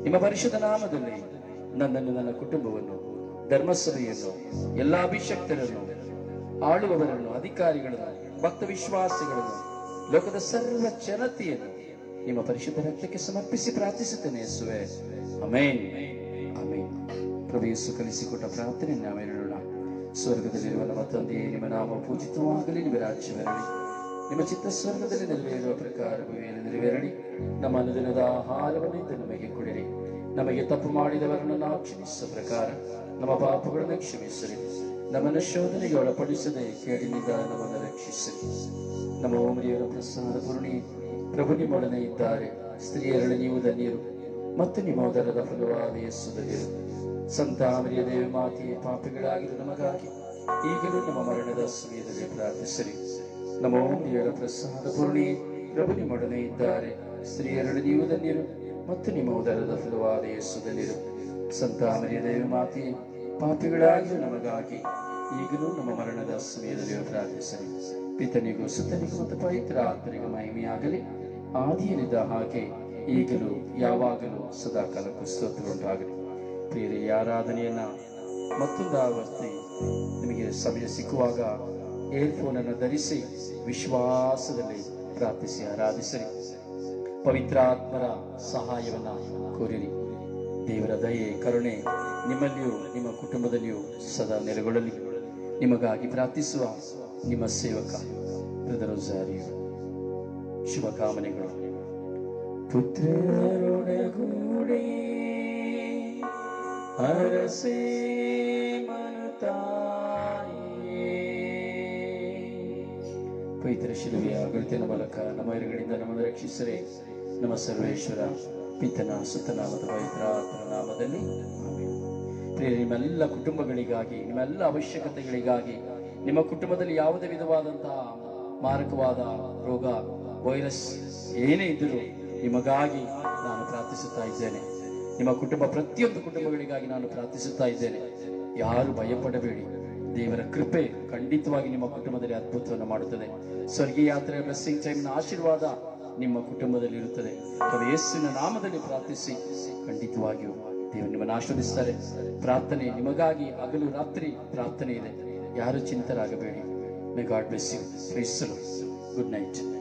ನಿಮ್ಮ ಪರಿಶುದ್ಧ ನಾಮದಲ್ಲಿ ನನ್ನನ್ನು ನನ್ನ ಕುಟುಂಬವನ್ನು ಧರ್ಮಸಭೆಯನ್ನು ಎಲ್ಲ ಅಭಿಷಕ್ತರನ್ನು ಆಳುವವರನ್ನು ಅಧಿಕಾರಿಗಳನ್ನು ಭಕ್ತ ವಿಶ್ವಾಸಿಗಳನ್ನು ಲೋಕದ ಸರ್ವ ಜನತೆಯನ್ನು ನಿಮ್ಮ ಪರಿಶುದ್ಧ ರಕ್ತಕ್ಕೆ ಸಮರ್ಪಿಸಿ ಪ್ರಾರ್ಥಿಸುತ್ತೇನೆ ಯೇಸುವೆ ಅಮೇನ್ ಅಮೇನ್ ಪ್ರಭು ಯೇಸು ಕಲಿಸಿಕೊಟ್ಟ ಪ್ರಾರ್ಥನೆ ನಾವೇ ನೋಡೋಣ ಸ್ವರ್ಗದಲ್ಲಿರುವ ನಮ್ಮ ತಂದೆಯೇ ನಿಮ್ಮ ನಾಮ ಪೂಜಿತವಾಗಲಿ ನಿಮ್ಮ ರಾಜ್ಯ ಬರಲಿ ನಿಮ್ಮ ಚಿತ್ತ ಸ್ವರ್ಗದಲ್ಲಿ ನೆರವೇರುವ ಪ್ರಕಾರ ಭೂಮಿಯಲ್ಲಿ ನೆರವೇರಲಿ ನಮ್ಮ ಅನುದಿನದ ಆಹಾರವನ್ನು ಇಂದು ನಮಗೆ ಕೊಡಿರಿ ನಮಗೆ ತಪ್ಪು ಮಾಡಿದವರನ್ನು ನಾವು ಕ್ಷಮಿಸುವ ಪ್ರಕಾರ ನಮ್ಮ ಪಾಪಗಳನ್ನು ಕ್ಷಮಿಸಿರಿ ನಮ್ಮನ್ನು ಶೋಧನೆಗೆ ಒಳಪಡಿಸದೆ ಕೇಳಿನಿಂದ ನಮ್ಮನ್ನು ರಕ್ಷಿಸಿರಿ ನಮ್ಮ ಓಮರಿಯವರ ಪ್ರಸಾದ ಪೂರ್ಣಿ ಪ್ರಭು ನಿಮ್ಮೊಡನೆ ಇದ್ದಾರೆ ಸ್ತ್ರೀಯರಲ್ಲಿ ನೀವು ಧನ್ಯರು ಮತ್ತು ನಿಮ್ಮ ಉದರದ ಫಲವಾದ ಯಸ್ಸು ಧನ್ಯರು ಸಂತಾಮರಿಯ ದೇವಿ ಮಾತೆಯೇ ಪಾಪಿಗಳಾಗಿರು ನಮಗಾಗಿ ಈಗಲೂ ನಮ್ಮ ಮರಣದ ಸಮಯದಲ್ಲಿ ಪ್ರಾರ್ಥಿಸಿರಿ ನಮ್ಮ ಓಮರಿಯವರ ಪ್ರಸಾದ ಪೂರ್ಣಿ ಪ್ರಭು ನಿಮ್ಮೊಡನೆ ಇದ್ದಾರೆ ಸ್ತ್ರೀಯರಲ್ಲಿ ನೀವು ಧನ್ಯರು ಮತ್ತು ನಿಮ್ಮ ಉದರದ ಫಲವಾದ ಯಸ್ಸು ಧನ್ಯರು ಸಂತಾಮರಿಯ ದೇವಿ ಮಾತೆಯೇ ಪಾಪಿಗಳಾಗಿರು ನಮಗಾಗಿ ಈಗಲೂ ನಮ್ಮ ಮರಣದ ಸಮಯದಲ್ಲಿ ಪ್ರಾರ್ಥಿಸಲಿ ಪಿತನಿಗೂ ಸುತನಿಗೂ ಮತ್ತು ಪವಿತ್ರ ಆತ್ಮನಿಗೂ ಮಹಿಮೆಯಾಗಲಿ ಆದಿಯಲ್ಲಿದ್ದ ಹಾಗೆ ಈಗಲೂ ಯಾವಾಗಲೂ ಸದಾ ಕಾಲಕ್ಕೂ ಸ್ತೋತ್ರವುಂಟಾಗಲಿ ಪ್ರಿಯರೇ ಈ ಆರಾಧನೆಯನ್ನ ಮತ್ತೊಂದು ಆವರ್ತಿ ನಿಮಗೆ ಸಮಯ ಸಿಕ್ಕುವಾಗ ಏರ್ಫೋನ್ ಅನ್ನು ಧರಿಸಿ ವಿಶ್ವಾಸದಲ್ಲಿ ಪ್ರಾರ್ಥಿಸಿ ಆರಾಧಿಸಲಿ ಪವಿತ್ರಾತ್ಮರ ಸಹಾಯವನ್ನ ಕೋರಿರಿ ದೇವರ ದಯೆ ಕರುಣೆ ನಿಮ್ಮಲ್ಲಿಯೂ ನಿಮ್ಮ ಕುಟುಂಬದಲ್ಲಿಯೂ ಸದಾ ನೆಲೆಗೊಳ್ಳಲಿ ನಿಮಗಾಗಿ ಪ್ರಾರ್ಥಿಸುವ ನಿಮ್ಮ ಸೇವಕ ಬ್ರದರೋಜಾರಿಯು ಶುಭಕಾಮನೆಗಳು ಪುತ್ರರೊಡಗೂಡಿ ಅರಸೇ ಮನುತಾಯೇ ಪವಿತ್ರ ಶಿಲುವೆಯ ಗುರುತಿನ ಮೂಲಕ ನಮ್ಮ ಎದುರುಗಳಿಂದ ನಮ್ಮನ್ನು ರಕ್ಷಿಸರೆ ನಮ್ಮ ಸರ್ವೇಶ್ವರ ಪಿತನ ಸುತ್ತನಾಮದ ಪವಿತ್ರ ಆತ್ಮನ ನಾಮದಲ್ಲಿ ಆಮೆನ್. ಪ್ರಿಯರೇ, ನಿಮ್ಮೆಲ್ಲ ಕುಟುಂಬಗಳಿಗಾಗಿ ನಿಮ್ಮೆಲ್ಲ ಅವಶ್ಯಕತೆಗಳಿಗಾಗಿ ನಿಮ್ಮ ಕುಟುಂಬದಲ್ಲಿ ಯಾವುದೇ ವಿಧವಾದಂತಹ ಮಾರಕವಾದ ರೋಗ ವೈರಸ್ ಏನೇ ಇದ್ದರೂ ನಿಮಗಾಗಿ ನಾನು ಪ್ರಾರ್ಥಿಸುತ್ತಾ ಇದ್ದೇನೆ ನಿಮ್ಮ ಕುಟುಂಬ ಪ್ರತಿಯೊಂದು ಕುಟುಂಬಗಳಿಗಾಗಿ ನಾನು ಪ್ರಾರ್ಥಿಸುತ್ತಾ ಇದ್ದೇನೆ ಯಾರು ಭಯಪಡಬೇಡಿ ದೇವರ ಕೃಪೆ ಖಂಡಿತವಾಗಿ ನಿಮ್ಮ ಕುಟುಂಬದಲ್ಲಿ ಅದ್ಭುತವನ್ನು ಮಾಡುತ್ತದೆ ಸ್ವರ್ಗೀಯ ಯಾತ್ರೆಯ ಬ್ಲೆಸ್ಸಿಂಗ್ ಟೈಮ್ನ ಆಶೀರ್ವಾದ ನಿಮ್ಮ ಕುಟುಂಬದಲ್ಲಿ ಇರುತ್ತದೆ ಪ್ರಭು ಯೇಸುವಿನ ನಾಮದಲ್ಲಿ ಪ್ರಾರ್ಥಿಸಿ ಖಂಡಿತವಾಗಿಯೂ ದೇವರು ನಿಮ್ಮನ್ನು ಆಶೀರ್ವದಿಸ್ತಾರೆ ಪ್ರಾರ್ಥನೆ ನಿಮಗಾಗಿ ಹಗಲು ರಾತ್ರಿ ಪ್ರಾರ್ಥನೆ ಇದೆ ಯಾರು ಚಿಂತರಾಗಬೇಡಿ may God bless you good night